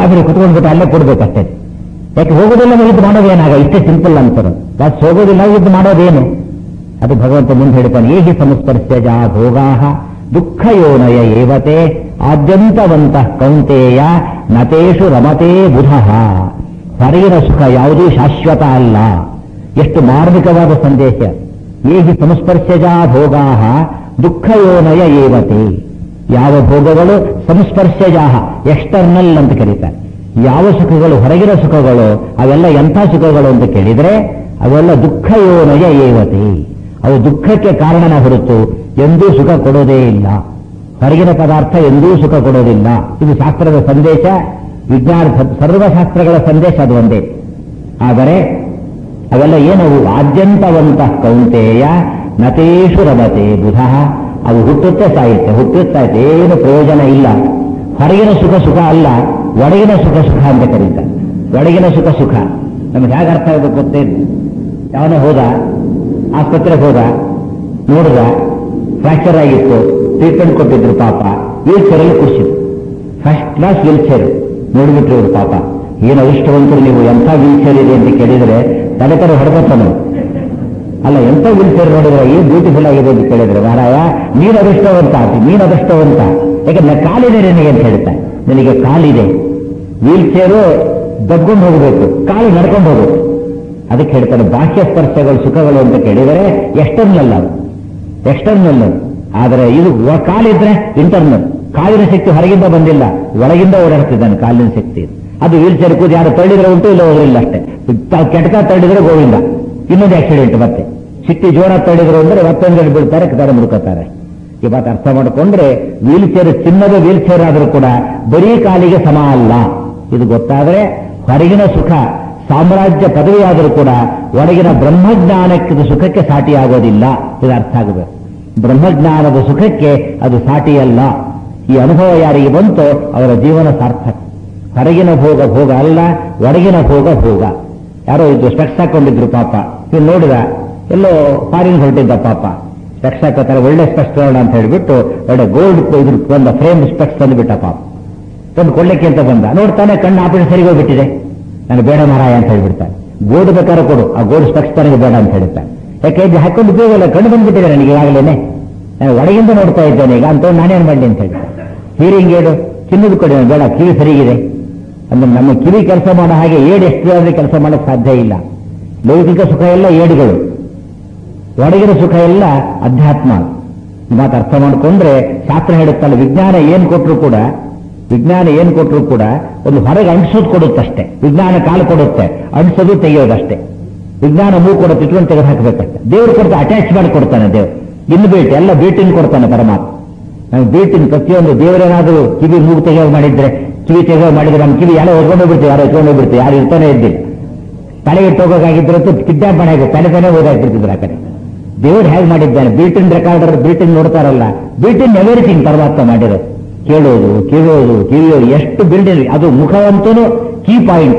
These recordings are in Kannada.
ಲಾಬರಿ ಕುತ್ಕೊಂಡ್ಬಿಟ್ಟು ಅಲ್ಲೇ ಕೊಡ್ಬೇಕಷ್ಟೇ ಯಾಕೆ ಹೋಗೋದಿಲ್ಲ ಯುದ್ಧ ಮಾಡೋದೇನಾಗ ಇಷ್ಟೇ ಸಿಂಪಲ್ ಅಂತಾರೆ ಬಸ್ ಹೋಗೋದಿಲ್ಲ ಯುದ್ಧ ಮಾಡೋದೇನು ಅದು ಭಗವಂತ ಮುಂದೆ ಹೇಳ್ತಾನೆ ಏಹಿ ಸಂಸ್ಪರ್ಶಜ ಭೋಗಾಹ ದುಃಖ ಯೋನಯ ಏವತೆ ಆದ್ಯಂತವಂತ ಕೌಂತೆಯ ನತೇಶು ರಮತೆ ಬುಧಃ ಹೊರಗಿನ ಸುಖ ಯಾವುದೂ ಶಾಶ್ವತ ಅಲ್ಲ ಎಷ್ಟು ಮಾರ್ಮಿಕವಾದ ಸಂದೇಶ ಏಹಿ ಸಂಸ್ಪರ್ಶಜ ಭೋಗಾಹ ದುಃಖ ಯೋನಯ ಏವತೆ ಯಾವ ಭೋಗಗಳು ಸಂಸ್ಪರ್ಶಜಾಹ ಎಕ್ಸ್ಟರ್ನಲ್ ಅಂತ ಕರೀತಾರೆ ಯಾವ ಸುಖಗಳು ಹೊರಗಿನ ಸುಖಗಳು ಅವೆಲ್ಲ ಎಂಥ ಸುಖಗಳು ಅಂತ ಕೇಳಿದ್ರೆ ಅವೆಲ್ಲ ದುಃಖ ಯೋನಯ ಏವತೆ ಅವು ದುಃಖಕ್ಕೆ ಕಾರಣನ ಹೊರತು ಎಂದೂ ಸುಖ ಕೊಡೋದೇ ಇಲ್ಲ ಹೊರಗಿನ ಪದಾರ್ಥ ಎಂದೂ ಸುಖ ಕೊಡೋದಿಲ್ಲ ಇದು ಶಾಸ್ತ್ರದ ಸಂದೇಶ ವಿಜ್ಞಾನ ಸರ್ವಶಾಸ್ತ್ರಗಳ ಸಂದೇಶ ಅದು ಒಂದೇ ಆದರೆ ಅವೆಲ್ಲ ಏನವು ಆದ್ಯಂತವಂತ ಕೌಂತೆಯ ನತೇಶು ರಮತೆ ಬುಧ ಅವು ಹುಟ್ಟುತ್ತೆ ಸಾಯುತ್ತೆ ಹುಟ್ಟುತ್ತೆ ಸಾಯುತ್ತೆ ಏನು ಪ್ರಯೋಜನ ಇಲ್ಲ ಹೊರಗಿನ ಸುಖ ಸುಖ ಅಲ್ಲ ಒಳಗಿನ ಸುಖ ಸುಖ ಅಂತ ಕರೀತಾರೆ ಒಳಗಿನ ಸುಖ ಸುಖ ನಮ್ಗೆ ಹೇಗೆ ಅರ್ಥ ಆಗಬೇಕು ಗೊತ್ತೇನು ಯಾವನೋ ಹೋದ ಆಸ್ಪತ್ರೆಗೆ ಹೋದ ನೋಡಿದ ಫ್ರಾಕ್ಚರ್ ಆಗಿತ್ತು ಟ್ರೀಟ್ಮೆಂಟ್ ಕೊಟ್ಟಿದ್ರು ಪಾಪ ವೀಲ್ ಚೇರಲ್ಲಿ ಕೂರಿಸಿದ್ರು ಫಸ್ಟ್ ಕ್ಲಾಸ್ ವೀಲ್ ಚೇರ್ ನೋಡಿಬಿಟ್ರು ಇವರು ಪಾಪ ಏನು ಅದೃಷ್ಟವಂತರು ನೀವು ಎಂಥ ವೀಲ್ ಚೇರ್ ಇದೆ ಅಂತ ಕೇಳಿದ್ರೆ ತಲೆ ತರ ಹೊಡೆದತ್ತಾನು ಅಲ್ಲ ಎಂತ ವೀಲ್ ಚೇರ್ ನೋಡಿದ್ರೆ ಏನ್ ಬ್ಯೂಟಿಫುಲ್ ಆಗಿದೆ ಅಂತ ಕೇಳಿದ್ರೆ ಮಾರಾಯ ನೀನು ಅದೃಷ್ಟವಂತ ನೀನು ಅದೃಷ್ಟವಂತ ಯಾಕಂದ್ರೆ ಕಾಲಿದೆ ನಿನಗೆ ಅಂತ ಹೇಳ್ತಾರೆ ನಿನಗೆ ಕಾಲಿದೆ ವೀಲ್ ಚೇರು ದಬ್ಕೊಂಡು ಹೋಗಬೇಕು ಕಾಲು ನಡ್ಕೊಂಡು ಹೋಗಬೇಕು ಅದಕ್ಕೆ ಹೇಳ್ತಾರೆ ಬಾಹ್ಯ ಸ್ಪರ್ಶಗಳು ಸುಖಗಳು ಅಂತ ಕೇಳಿದರೆ ಎಕ್ಸ್ಟರ್ನಲ್ ಅದು ಎಕ್ಸ್ಟರ್ನಲ್ ಆದರೆ ಇದು ವ- ಕಾಲಿದ್ರೆ ಇಂಟರ್ನಲ್ ಕಾಲಿನ ಶಕ್ತಿ ಹೊರಗಿಂದ ಬಂದಿಲ್ಲ ಒಳಗಿಂದ ಓಡಾಡ್ತಿದ್ದಾನೆ ಕಾಲಿನ ಶಕ್ತಿ ಅದು ವೀಲ್ ಚೇರ್ ಕೂತು ಯಾರು ತಳ್ಳಿದ್ರೆ ಉಂಟು ಇಲ್ಲ ಹೋದ್ರಿಲ್ಲ ಅಷ್ಟೇ ತ- ಕೆಟ್ಟ ತಳ್ಳಿದ್ರೆ ಗೋವಿಂದ ಇನ್ನೊಂದು ಆಕ್ಸಿಡೆಂಟ್ ಮತ್ತೆ ಸಿಟ್ಟಿ ಜೋರ ತಳ್ಳಿದ್ರು ಅಂದ್ರೆ ಮತ್ತೊಂದು ಬೀಳ್ತಾರೆ ತರ ಮುಡ್ಕೋತಾರೆ ಈ ಮಾತು ಅರ್ಥ ಮಾಡಿಕೊಂಡ್ರೆ ವೀಲ್ ಚೇರ್ ಚಿನ್ನದ ವೀಲ್ ಚೇರ್ ಆದರೂ ಕೂಡ ಬರೀ ಕಾಲಿಗೆ ಸಮ ಅಲ್ಲ ಇದು ಗೊತ್ತಾದ್ರೆ ಹೊರಗಿನ ಸುಖ ಸಾಮ್ರಾಜ್ಯ ಪದವಿ ಆದರೂ ಕೂಡ ಒಳಗಿನ ಬ್ರಹ್ಮಜ್ಞಾನಕ್ಕೆ ಸುಖಕ್ಕೆ ಸಾಟಿಯಾಗೋದಿಲ್ಲ ಇದು ಅರ್ಥ ಆಗಬೇಕು ಬ್ರಹ್ಮಜ್ಞಾನದ ಸುಖಕ್ಕೆ ಅದು ಸಾಟಿಯಲ್ಲ ಈ ಅನುಭವ ಯಾರಿಗೆ ಬಂತೋ ಅವರ ಜೀವನ ಸಾರ್ಥಕ ಹೊರಗಿನ ಭೋಗ ಭೋಗ ಅಲ್ಲ ಒಳಗಿನ ಭೋಗ ಭೋಗ ಯಾರೋ ಇದು ಸ್ಪೆಕ್ಸ್ ಹಾಕೊಂಡಿದ್ರು ಪಾಪ ಇವ್ನು ನೋಡಿದ ಎಲ್ಲೋ ಫಾರಿನ್ ಹೊರಟಿದ್ದ ಪಾಪ ಸ್ಪೆಕ್ಸ್ ಹಾಕೋತಾರೆ ಒಳ್ಳೆ ಸ್ಪೆಕ್ಸ್ ತಗೋಣ ಅಂತ ಹೇಳಿಬಿಟ್ಟು ಒಳ್ಳೆ ಗೋಲ್ಡ್ ಇದ್ರ ಒಂದು ಫ್ರೇಮ್ ಸ್ಪೆಕ್ಸ್ ತಂದುಬಿಟ್ಟ ಪಾಪ ಒಂದು ಕೊಳ್ಳಕ್ಕೆ ಅಂತ ಬಂದ ನೋಡ್ತಾನೆ ಕಣ್ಣು ಆಪರೇಷನ್ ಸರಿಗೆ ಹೋಗ್ಬಿಟ್ಟಿದೆ ನನಗೆ ಬೇಡ ಮಾರಾಯ ಅಂತ ಹೇಳ್ಬಿಡ್ತಾನೆ ಗೋಲ್ಡ್ ಬೇಕಾದ್ರೆ ಕೊಡು ಆ ಗೋಲ್ಡ್ ಸ್ಪೆಕ್ಸ್ ನನಗೆ ಬೇಡ ಅಂತ ಹೇಳ್ತಾನೆ ಯಾಕೆ ಇದು ಹಾಕೊಂಡು ಉಪಯೋಗ ಇಲ್ಲ ಕಣ್ಣು ಬಂದ್ಬಿಟ್ಟಿದೆ ನನಗೆ ಈಗಾಗಲೇ ನಾನು ಒಳಗಿಂದ ನೋಡ್ತಾ ಇದ್ದೇನೆ ಈಗ ಅಂತ ನಾನೇನು ಮಾಡಲಿ ಅಂತ ಹೇಳ್ತಾನೆ ಹೀರಿಂಗ್ ಏಡು ಚಿನ್ನದ ಕೊಡಿ ನನಗೆ ಬೇಡ ಕಿವಿ ಸರಿಗಿದೆ ಅಂದ್ರೆ ನಮ್ಮ ಕಿವಿ ಕೆಲಸ ಮಾಡೋ ಹಾಗೆ ಏಡು ಎಷ್ಟು ಆದ್ರೆ ಕೆಲಸ ಮಾಡಕ್ಕೆ ಸಾಧ್ಯ ಇಲ್ಲ ಲೌಕಿಕ ಸುಖ ಎಲ್ಲ ಏಡುಗಳು ಒಳಗಿನ ಸುಖ ಎಲ್ಲ ಅಧ್ಯಾತ್ಮ ಈ ಮಾತು ಅರ್ಥ ಮಾಡಿಕೊಂಡ್ರೆ ಶಾಸ್ತ್ರ ಹೇಳುತ್ತಲ್ಲ ವಿಜ್ಞಾನ ಏನ್ ಕೊಟ್ಟರು ಕೂಡ ವಿಜ್ಞಾನ ಏನ್ ಕೊಟ್ಟರು ಕೂಡ ಒಂದು ಹೊರಗೆ ಅಂಟಿಸೋದು ಕೊಡುತ್ತಷ್ಟೇ ವಿಜ್ಞಾನ ಕಾಲು ಕೊಡುತ್ತೆ ಅಂಟಿಸೋದು ತೆಗೆಯೋದಷ್ಟೇ ವಿಜ್ಞಾನ ಮೂಗು ಕೊಡುತ್ತೆ ಇಟ್ಕೊಂಡು ತೆಗೆದು ಹಾಕಬೇಕಷ್ಟೇ ದೇವ್ರು ಕೊಡ್ತಾ ಅಟ್ಯಾಚ್ ಮಾಡಿ ಕೊಡ್ತಾನೆ ದೇವ್ರು ಇನ್ನು ಬೀಟ್ ಎಲ್ಲ ಬೀಟಿನ ಕೊಡ್ತಾನೆ ಪರಮಾತ್ಮ ನಾವು ಬೀಟಿನ ಪ್ರತಿಯೊಂದು ದೇವರೇನಾದ್ರೂ ಕಿವಿ ಮೂಗು ತೆಗೆಯೋ ಮಾಡಿದ್ರೆ ಕಿವಿ ತೆಗೆಯೋ ಮಾಡಿದ್ರೆ ನಮ್ಮ ಕಿವಿ ಎಲ್ಲ ಹೊತ್ಕೊಂಡು ಹೋಗ್ಬಿಡ್ತೀವಿ ಯಾರು ಎತ್ಕೊಂಡು ಹೋಗ್ಬಿಡ್ತೀವಿ ಯಾರು ಇರ್ತಾನೆ ಇದ್ದಿಲ್ಲ ತಲೆ ಇಟ್ಟು ಹೋಗೋಕ್ಕಾಗಿದ್ರೆ ಕಿಡ್ನಾಪ್ ಮಾಡಿ ತಲೆ ತಾನೇ ಓದಾಕ್ಬಿಡ್ತಿದ್ರು ಆ ಕಡೆ ದೇವರು ಹೇಗೆ ಮಾಡಿದ್ದಾನೆ ಬಿಲ್ಟಿನ್ ರೆಕಾರ್ಡರ್ ಬಿಲ್ಟಿನ್ ನೋಡ್ತಾರಲ್ಲ ಬಿಲ್ಟಿನ್ ಎವರಿಥಿಂಗ್ ಪರಮಾತ್ಮ ಮಾಡಿರೋದು ಕೇಳೋದು ಕಿವಿಯೋದು ಕಿವಿಯೋದು ಎಷ್ಟು ಬಿಲ್ಡಿಂಗ್ ಅದು ಮುಖವಂತೂ ಕೀ ಪಾಯಿಂಟ್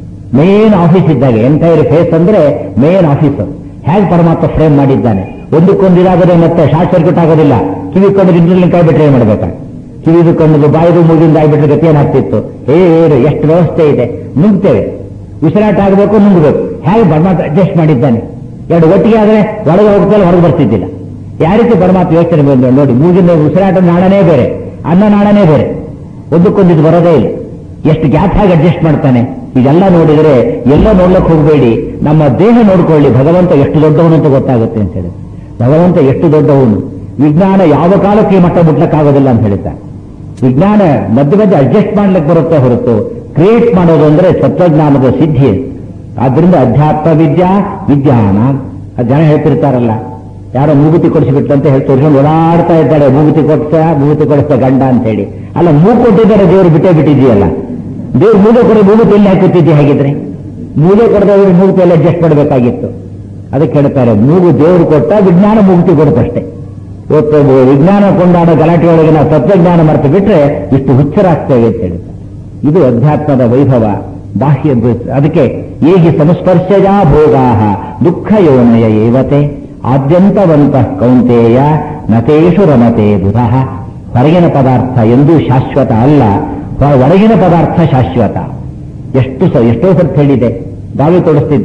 ಮೇನ್ ಆಫೀಸ್ ಇದ್ದಾಗ ಎಂಟೈರ್ ಫೇಸ್ ಅಂದ್ರೆ ಮೇನ್ ಆಫೀಸ್ ಹೇಗೆ ಪರಮಾತ್ಮ ಫ್ರೇಮ್ ಮಾಡಿದ್ದಾನೆ ಒಂದಕ್ಕೊಂದು ಇದಾಗದೆ ಮತ್ತೆ ಶಾರ್ಟ್ ಸರ್ಕ್ಯೂಟ್ ಆಗೋದಿಲ್ಲ ಕಿವಿ ಕೊಂಡು ಇಂಟರ್ಲಿಂಗ್ ಕೈ ಬಿಟ್ಟರೆ ಏನ್ ಮಾಡ್ಬೇಕಾ ಕಿವಿದು ಕಣ್ಣದು ಬಾಯಿದು ಮೂಗಿಂದ ಆಗಿಬಿಟ್ರೆ ಗತಿ ಏನಾಗ್ತಿತ್ತು ಏನು ಎಷ್ಟು ವ್ಯವಸ್ಥೆ ಇದೆ ನುಗ್ತೇವೆ ಉಸಿರಾಟ ಆಗಬೇಕು ನುಂಗಬೇಕು ಹೇಗೆ ಪರಮಾತ್ಮ ಅಡ್ಜಸ್ಟ್ ಮಾಡಿದ್ದಾನೆ ಎರಡು ಒಟ್ಟಿಗೆ ಆದ್ರೆ ಒಳಗೆ ಹೋಗ್ತಾರೆ ಹೊರಗೆ ಬರ್ತಿದ್ದಿಲ್ಲ ಯಾವ ರೀತಿ ಪರಮಾತ್ಮ ಯೋಚನೆ ಬಂದ ನೋಡಿ ಮೂಗಿನ ಉಸಿರಾಟ ನಾಳನೇ ಬೇರೆ ಅನ್ನ ನಾಳನೇ ಬೇರೆ ಒಂದಕ್ಕೊಂದು ಇದು ಬರೋದೇ ಇಲ್ಲ ಎಷ್ಟು ಗ್ಯಾಪ್ ಆಗಿ ಅಡ್ಜಸ್ಟ್ ಮಾಡ್ತಾನೆ ಇದೆಲ್ಲ ನೋಡಿದರೆ ಎಲ್ಲ ನೋಡ್ಲಕ್ಕೆ ಹೋಗಬೇಡಿ ನಮ್ಮ ದೇಹ ನೋಡ್ಕೊಳ್ಳಿ ಭಗವಂತ ಎಷ್ಟು ದೊಡ್ಡವನು ಅಂತ ಗೊತ್ತಾಗುತ್ತೆ ಅಂತ ಹೇಳಿ ಭಗವಂತ ಎಷ್ಟು ದೊಡ್ಡವನು ವಿಜ್ಞಾನ ಯಾವ ಕಾಲಕ್ಕೆ ಈ ಮಟ್ಟ ಮುಟ್ಲಕ್ಕಾಗೋದಿಲ್ಲ ಅಂತ ಹೇಳ್ತಾರೆ ವಿಜ್ಞಾನ ಮಧ್ಯ ಮಧ್ಯೆ ಅಡ್ಜಸ್ಟ್ ಮಾಡ್ಲಿಕ್ಕೆ ಬರುತ್ತೆ ಹೊರತು ಕ್ರಿಯೇಟ್ ಮಾಡೋದು ಅಂದ್ರೆ ತತ್ವಜ್ಞಾನದ ಸಿದ್ಧಿ ಅದು. ಆದ್ರಿಂದ ಅಧ್ಯಾತ್ಮ ವಿದ್ಯಾ ವಿಜ್ಞಾನ ಅದು ಜನ ಹೇಳ್ತಿರ್ತಾರಲ್ಲ ಯಾರೋ ಮೂಗುತಿ ಕೊಡಿಸಿಬಿಟ್ಲು ಅಂತ ಹೇಳಿ ತೋರಿಸ್ಕೊಂಡು ಓಡಾಡ್ತಾ ಇದ್ದಾರೆ ಮೂಗುತಿ ಕೊಡ್ಸ ಮೂಗುತಿ ಕೊಡಿಸ್ತ ಗಂಡ ಅಂತ ಹೇಳಿ ಅಲ್ಲ ಮೂಗು ಕೊಟ್ಟಿದ್ದಾರೆ ದೇವರು ಬಿಟ್ಟೇ ಬಿಟ್ಟಿದೆಯಲ್ಲ ದೇವ್ರು ಮೂಲೆ ಕೊಡಿ ಮೂಗುತಿ ಎಲ್ಲಿ ಹಾಕುತ್ತಿದ್ದೆ ಹಾಗಿದ್ರೆ ಮೂಲೆ ಕೊಡದವ್ರು ಮೂಗುತಿ ಎಲ್ಲ ಅಡ್ಜಸ್ಟ್ ಮಾಡಬೇಕಾಗಿತ್ತು ಅದಕ್ಕೆ ಹೇಳ್ತಾರೆ ಮೂಗು ದೇವರು ಕೊಟ್ಟ ವಿಜ್ಞಾನ ಮುಕ್ತಿ ಕೊಡುತ್ತಷ್ಟೇ ಇವತ್ತು ವಿಜ್ಞಾನ ಕೊಂಡಾಡೋ ಗಲಾಟೆ ಒಳಗೆ ನಾವು ತತ್ವಜ್ಞಾನ ಮರೆತು ಬಿಟ್ರೆ ಇಷ್ಟು ಹುಚ್ಚರಾಗ್ತೇವೆ ಅಂತ ಹೇಳ್ತಾರೆ ಇದು ಅಧ್ಯಾತ್ಮದ ವೈಭವ ಬಾಹ್ಯ ಅದಕ್ಕೆ ಏಗಿ ಸಂಸ್ಪರ್ಶಜ ಭೋಗಾ ದುಃಖ ಯೋನಯ ಏವತೆ ಆದ್ಯಂತವಂತ ಕೌಂತೆಯ ನತೇಶು ರಮತೆ ಬುಧಃ ಹೊರಗಿನ ಪದಾರ್ಥ ಎಂದೂ ಶಾಶ್ವತ ಅಲ್ಲ ಹೊ- ಒಳಗಿನ ಪದಾರ್ಥ ಶಾಶ್ವತ ಎಷ್ಟು ಸ ಎಷ್ಟೋ ಸರ್ತಿ ಹೇಳಿದೆ ಬಾವಿ ತೋಡಿಸ್ತಿದ್ದ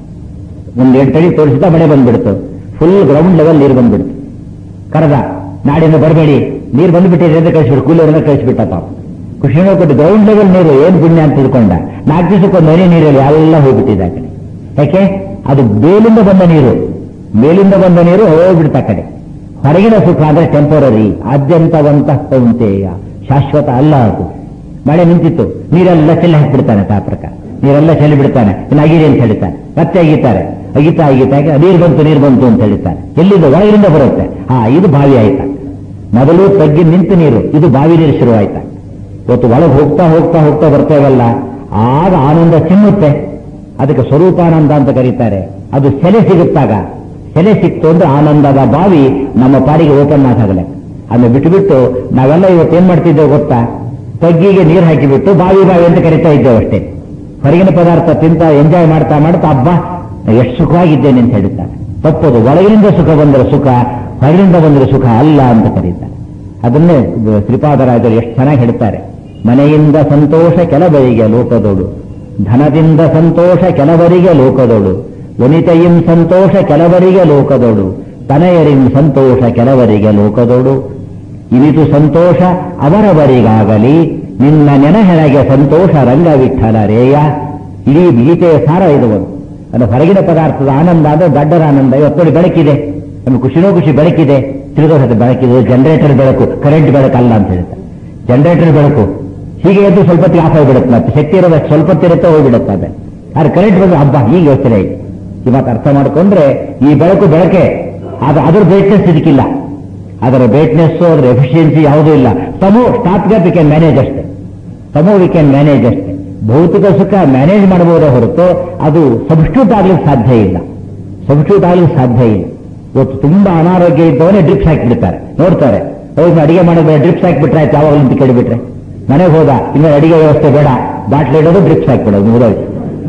ಒಂದು ಎಂಟು ಅಡಿ ತೋರಿಸಿದ ಮಳೆ ಬಂದ್ಬಿಡ್ತು ಫುಲ್ ಗ್ರೌಂಡ್ ಲೆವೆಲ್ ನೀರು ಬಂದ್ಬಿಡ್ತು ಕರೆದ ನಾಡಿಂದ ಬರಬೇಡಿ ನೀರು ಬಂದ್ಬಿಟ್ಟಿದೆ ಅಂತ ಕಳಿಸ್ಬಿಟ್ಟು ಕೂಲರ್ನ ಕಳಿಸ್ಬಿಟ್ಟ ಪಾಪ ಖುಷಿನೋ ಕೊಟ್ಟು ಗ್ರೌಂಡ್ ಲೆವೆಲ್ ನೀರು ಏನು ಪುಣ್ಯ ಅಂತ ತಿಳ್ಕೊಂಡ ನಾಲ್ಕು ದಿವಸಕ್ಕೊಂದು ಮನೆ ನೀರಲ್ಲಿ ಎಲ್ಲ ಹೋಗ್ಬಿಟ್ಟಿದೆ ಆ ಕಡೆ ಯಾಕೆ ಅದು ಮೇಲಿಂದ ಬಂದ ನೀರು ಮೇಲಿಂದ ಬಂದ ನೀರು ಹೋಗ್ಬಿಡ್ತ ಆ ಕಡೆ ಹೊರಗಿನ ಸುಖ ಅಂದ್ರೆ ಟೆಂಪರರಿ ಆದ್ಯಂತವಂತ ಕೌಂತೆಯ ಶಾಶ್ವತ ಅಲ್ಲ ಅದು ಮಳೆ ನಿಂತಿತ್ತು ನೀರೆಲ್ಲ ಚೆಲ್ಲಿ ಹಾಕ್ಬಿಡ್ತಾನೆ ಆ ಪ್ರಕಾರ ನೀರೆಲ್ಲ ಚೆಲ್ಲಿ ಬಿಡ್ತಾನೆ ಇನ್ನು ಅಗಿರಿ ಅಂತ ಹೇಳ್ತಾನೆ ಮತ್ತೆ ಅಗಿತಾರೆ ಅಗಿತಾ ಅಗಿತಾ ನೀರು ಬಂತು ನೀರು ಬಂತು ಅಂತ ಹೇಳ್ತಾನೆ ಎಲ್ಲಿಂದ ಒಳಗಿನಿಂದ ಬರುತ್ತೆ ಹಾ ಇದು ಬಾವಿ ಆಯ್ತಾ ಮೊದಲು ತಗ್ಗಿ ನಿಂತು ನೀರು ಇದು ಬಾವಿ ನೀರು ಶುರುವಾಯ್ತಾ ಇವತ್ತು ಒಳಗೆ ಹೋಗ್ತಾ ಹೋಗ್ತಾ ಹೋಗ್ತಾ ಬರ್ತೇವಲ್ಲ ಆಗ ಆನಂದ ಚಿಮ್ಮುತ್ತೆ ಅದಕ್ಕೆ ಸ್ವರೂಪಾನಂದ ಅಂತ ಕರೀತಾರೆ ಅದು ಸೆಲೆ ಸಿಗುತ್ತಾಗ ಸೆಲೆ ಸಿಕ್ತು ಅಂದ್ರೆ ಆನಂದದ ಬಾವಿ ನಮ್ಮ ಪಾರಿಗೆ ಓಪನ್ ಆದಾಗಲೇ ಅದನ್ನ ಬಿಟ್ಟುಬಿಟ್ಟು ನಾವೆಲ್ಲ ಇವತ್ತು ಏನ್ ಮಾಡ್ತಿದ್ದೇವೆ ಗೊತ್ತಾ ತಗ್ಗಿಗೆ ನೀರು ಹಾಕಿಬಿಟ್ಟು ಬಾವಿ ಬಾವಿ ಅಂತ ಕರಿತಾ ಇದ್ದೇವೆ ಅಷ್ಟೇ ಹೊರಗಿನ ಪದಾರ್ಥ ತಿಂತ ಎಂಜಾಯ್ ಮಾಡ್ತಾ ಮಾಡ್ತಾ ಹಬ್ಬ ಎಷ್ಟು ಸುಖವಾಗಿದ್ದೇನೆ ಅಂತ ಹೇಳ್ತಾರೆ ತಪ್ಪದು ಒಳಗಿನಿಂದ ಸುಖ ಬಂದರೆ ಸುಖ ಹೊರಗಿನಿಂದ ಬಂದರೆ ಸುಖ ಅಲ್ಲ ಅಂತ ಕರೀತಾರೆ ಅದನ್ನೇ ಶ್ರೀಪಾದರಾಜರು ಎಷ್ಟು ಚೆನ್ನಾಗಿ ಹೇಳ್ತಾರೆ ಮನೆಯಿಂದ ಸಂತೋಷ ಕೆಲವರಿಗೆ ಲೋಕದೋಡು ಧನದಿಂದ ಸಂತೋಷ ಕೆಲವರಿಗೆ ಲೋಕದೋಡು ವನಿತೆಯಿಂ ಸಂತೋಷ ಕೆಲವರಿಗೆ ಲೋಕದೋಡು ತನಯರಿಂ ಸಂತೋಷ ಕೆಲವರಿಗೆ ಲೋಕದೋಡು ಇನಿತು ಸಂತೋಷ ಅವರವರಿಗಾಗಲಿ ನಿನ್ನ ನೆನಹೆಳಗೆ ಸಂತೋಷ ರಂಗ ವಿಠಲ ರೇಯ ಇಡೀ ಗೀತೆಯ ಸಾರ ಇದು ಒಂದು ಅದು ಹೊರಗಿನ ಪದಾರ್ಥದ ಆನಂದ ಅಂದ್ರೆ ದಡ್ಡರ ಆನಂದ ಇವತ್ತು ನೋಡಿ ಬೆಳಕಿದೆ ನಮಗೆ ಖುಷಿನೋ ಖುಷಿ ಬೆಳಕಿದೆ ತಿಳಿದೋದ ಬೆಳಕಿದೆ ಜನರೇಟರ್ ಬೆಳಕು ಕರೆಂಟ್ ಬೆಳಕಲ್ಲ ಅಂತ ಹೇಳ್ತಾರೆ ಜನರೇಟರ್ ಬೆಳಕು ಹೀಗೆ ಎದ್ದು ಸ್ವಲ್ಪ ಹೊತ್ತಿಗೆ ಆಫ್ ಆಗಿಬಿಡುತ್ತೆ ಮತ್ತೆ ಶಕ್ತಿ ಇರೋದಕ್ಕೆ ಸ್ವಲ್ಪ ಹೊತ್ತಿರುತ್ತೆ ಹೋಗ್ಬಿಡುತ್ತೆ ಅದೇ ಆದ್ರೆ ಕರೆಂಟ್ ಬಂದ್ರೆ ಹಬ್ಬ ಈಗ ಯೋಚನೆ ಆಯ್ತು ಈ ಮಾತು ಅರ್ಥ ಮಾಡ್ಕೊಂಡ್ರೆ ಈ ಬೆಳಕು ಬೆಳಕೆ ಅದು ಅದ್ರ ಬ್ರೈಟ್ನೆಸ್ ಇದಕ್ಕಿಲ್ಲ ಅದರ ಬ್ರೈಟ್ನೆಸ್ ಅದರ ಎಫಿಷಿಯನ್ಸಿ ಯಾವುದೂ ಇಲ್ಲ ಸಮೂ ಸ್ಟಾಪ್ ವಿ ಕ್ಯಾನ್ ಮ್ಯಾನೇಜ್ ಅಷ್ಟೇ ಸಮೂ ವಿ ಕ್ಯಾನ್ ಮ್ಯಾನೇಜ್ ಅಷ್ಟೇ ಭೌತಿಕ ಸುಖ ಮ್ಯಾನೇಜ್ ಮಾಡಬಹುದೇ ಹೊರತು ಅದು ಸಬ್ಸ್ಟ್ಯೂಟ್ ಆಗ್ಲಿಕ್ಕೆ ಸಾಧ್ಯ ಇಲ್ಲ ಸಬ್ಸ್ಟ್ಯೂಟ್ ಆಗ್ಲಿಕ್ಕೆ ಸಾಧ್ಯ ಇಲ್ಲ ಇವತ್ತು ತುಂಬಾ ಅನಾರೋಗ್ಯ ಇದ್ದವನೇ ಡ್ರಿಪ್ಸ್ ಹಾಕಿಬಿಡ್ತಾರೆ ನೋಡ್ತಾರೆ ಹೌದು ಅಡಿಗೆ ಮಾಡಿದ್ರೆ ಡ್ರಿಪ್ಸ್ ಹಾಕಿಬಿಟ್ರೆ ಆಯ್ತು ಯಾವಾಗಲೂ ಅಂತ ಕೇಳಿಬಿಟ್ರೆ ಮನೆಗೆ ಹೋದ ಇನ್ನು ಅಡಿಗೆ ವ್ಯವಸ್ಥೆ ಬೇಡ ಬಾಟ್ಲ್ ಇಡೋದು ಡ್ರಿಪ್ಸ್ ಹಾಕಿಬಿಡೋದು ಮುಗಿದೋಯ್ತು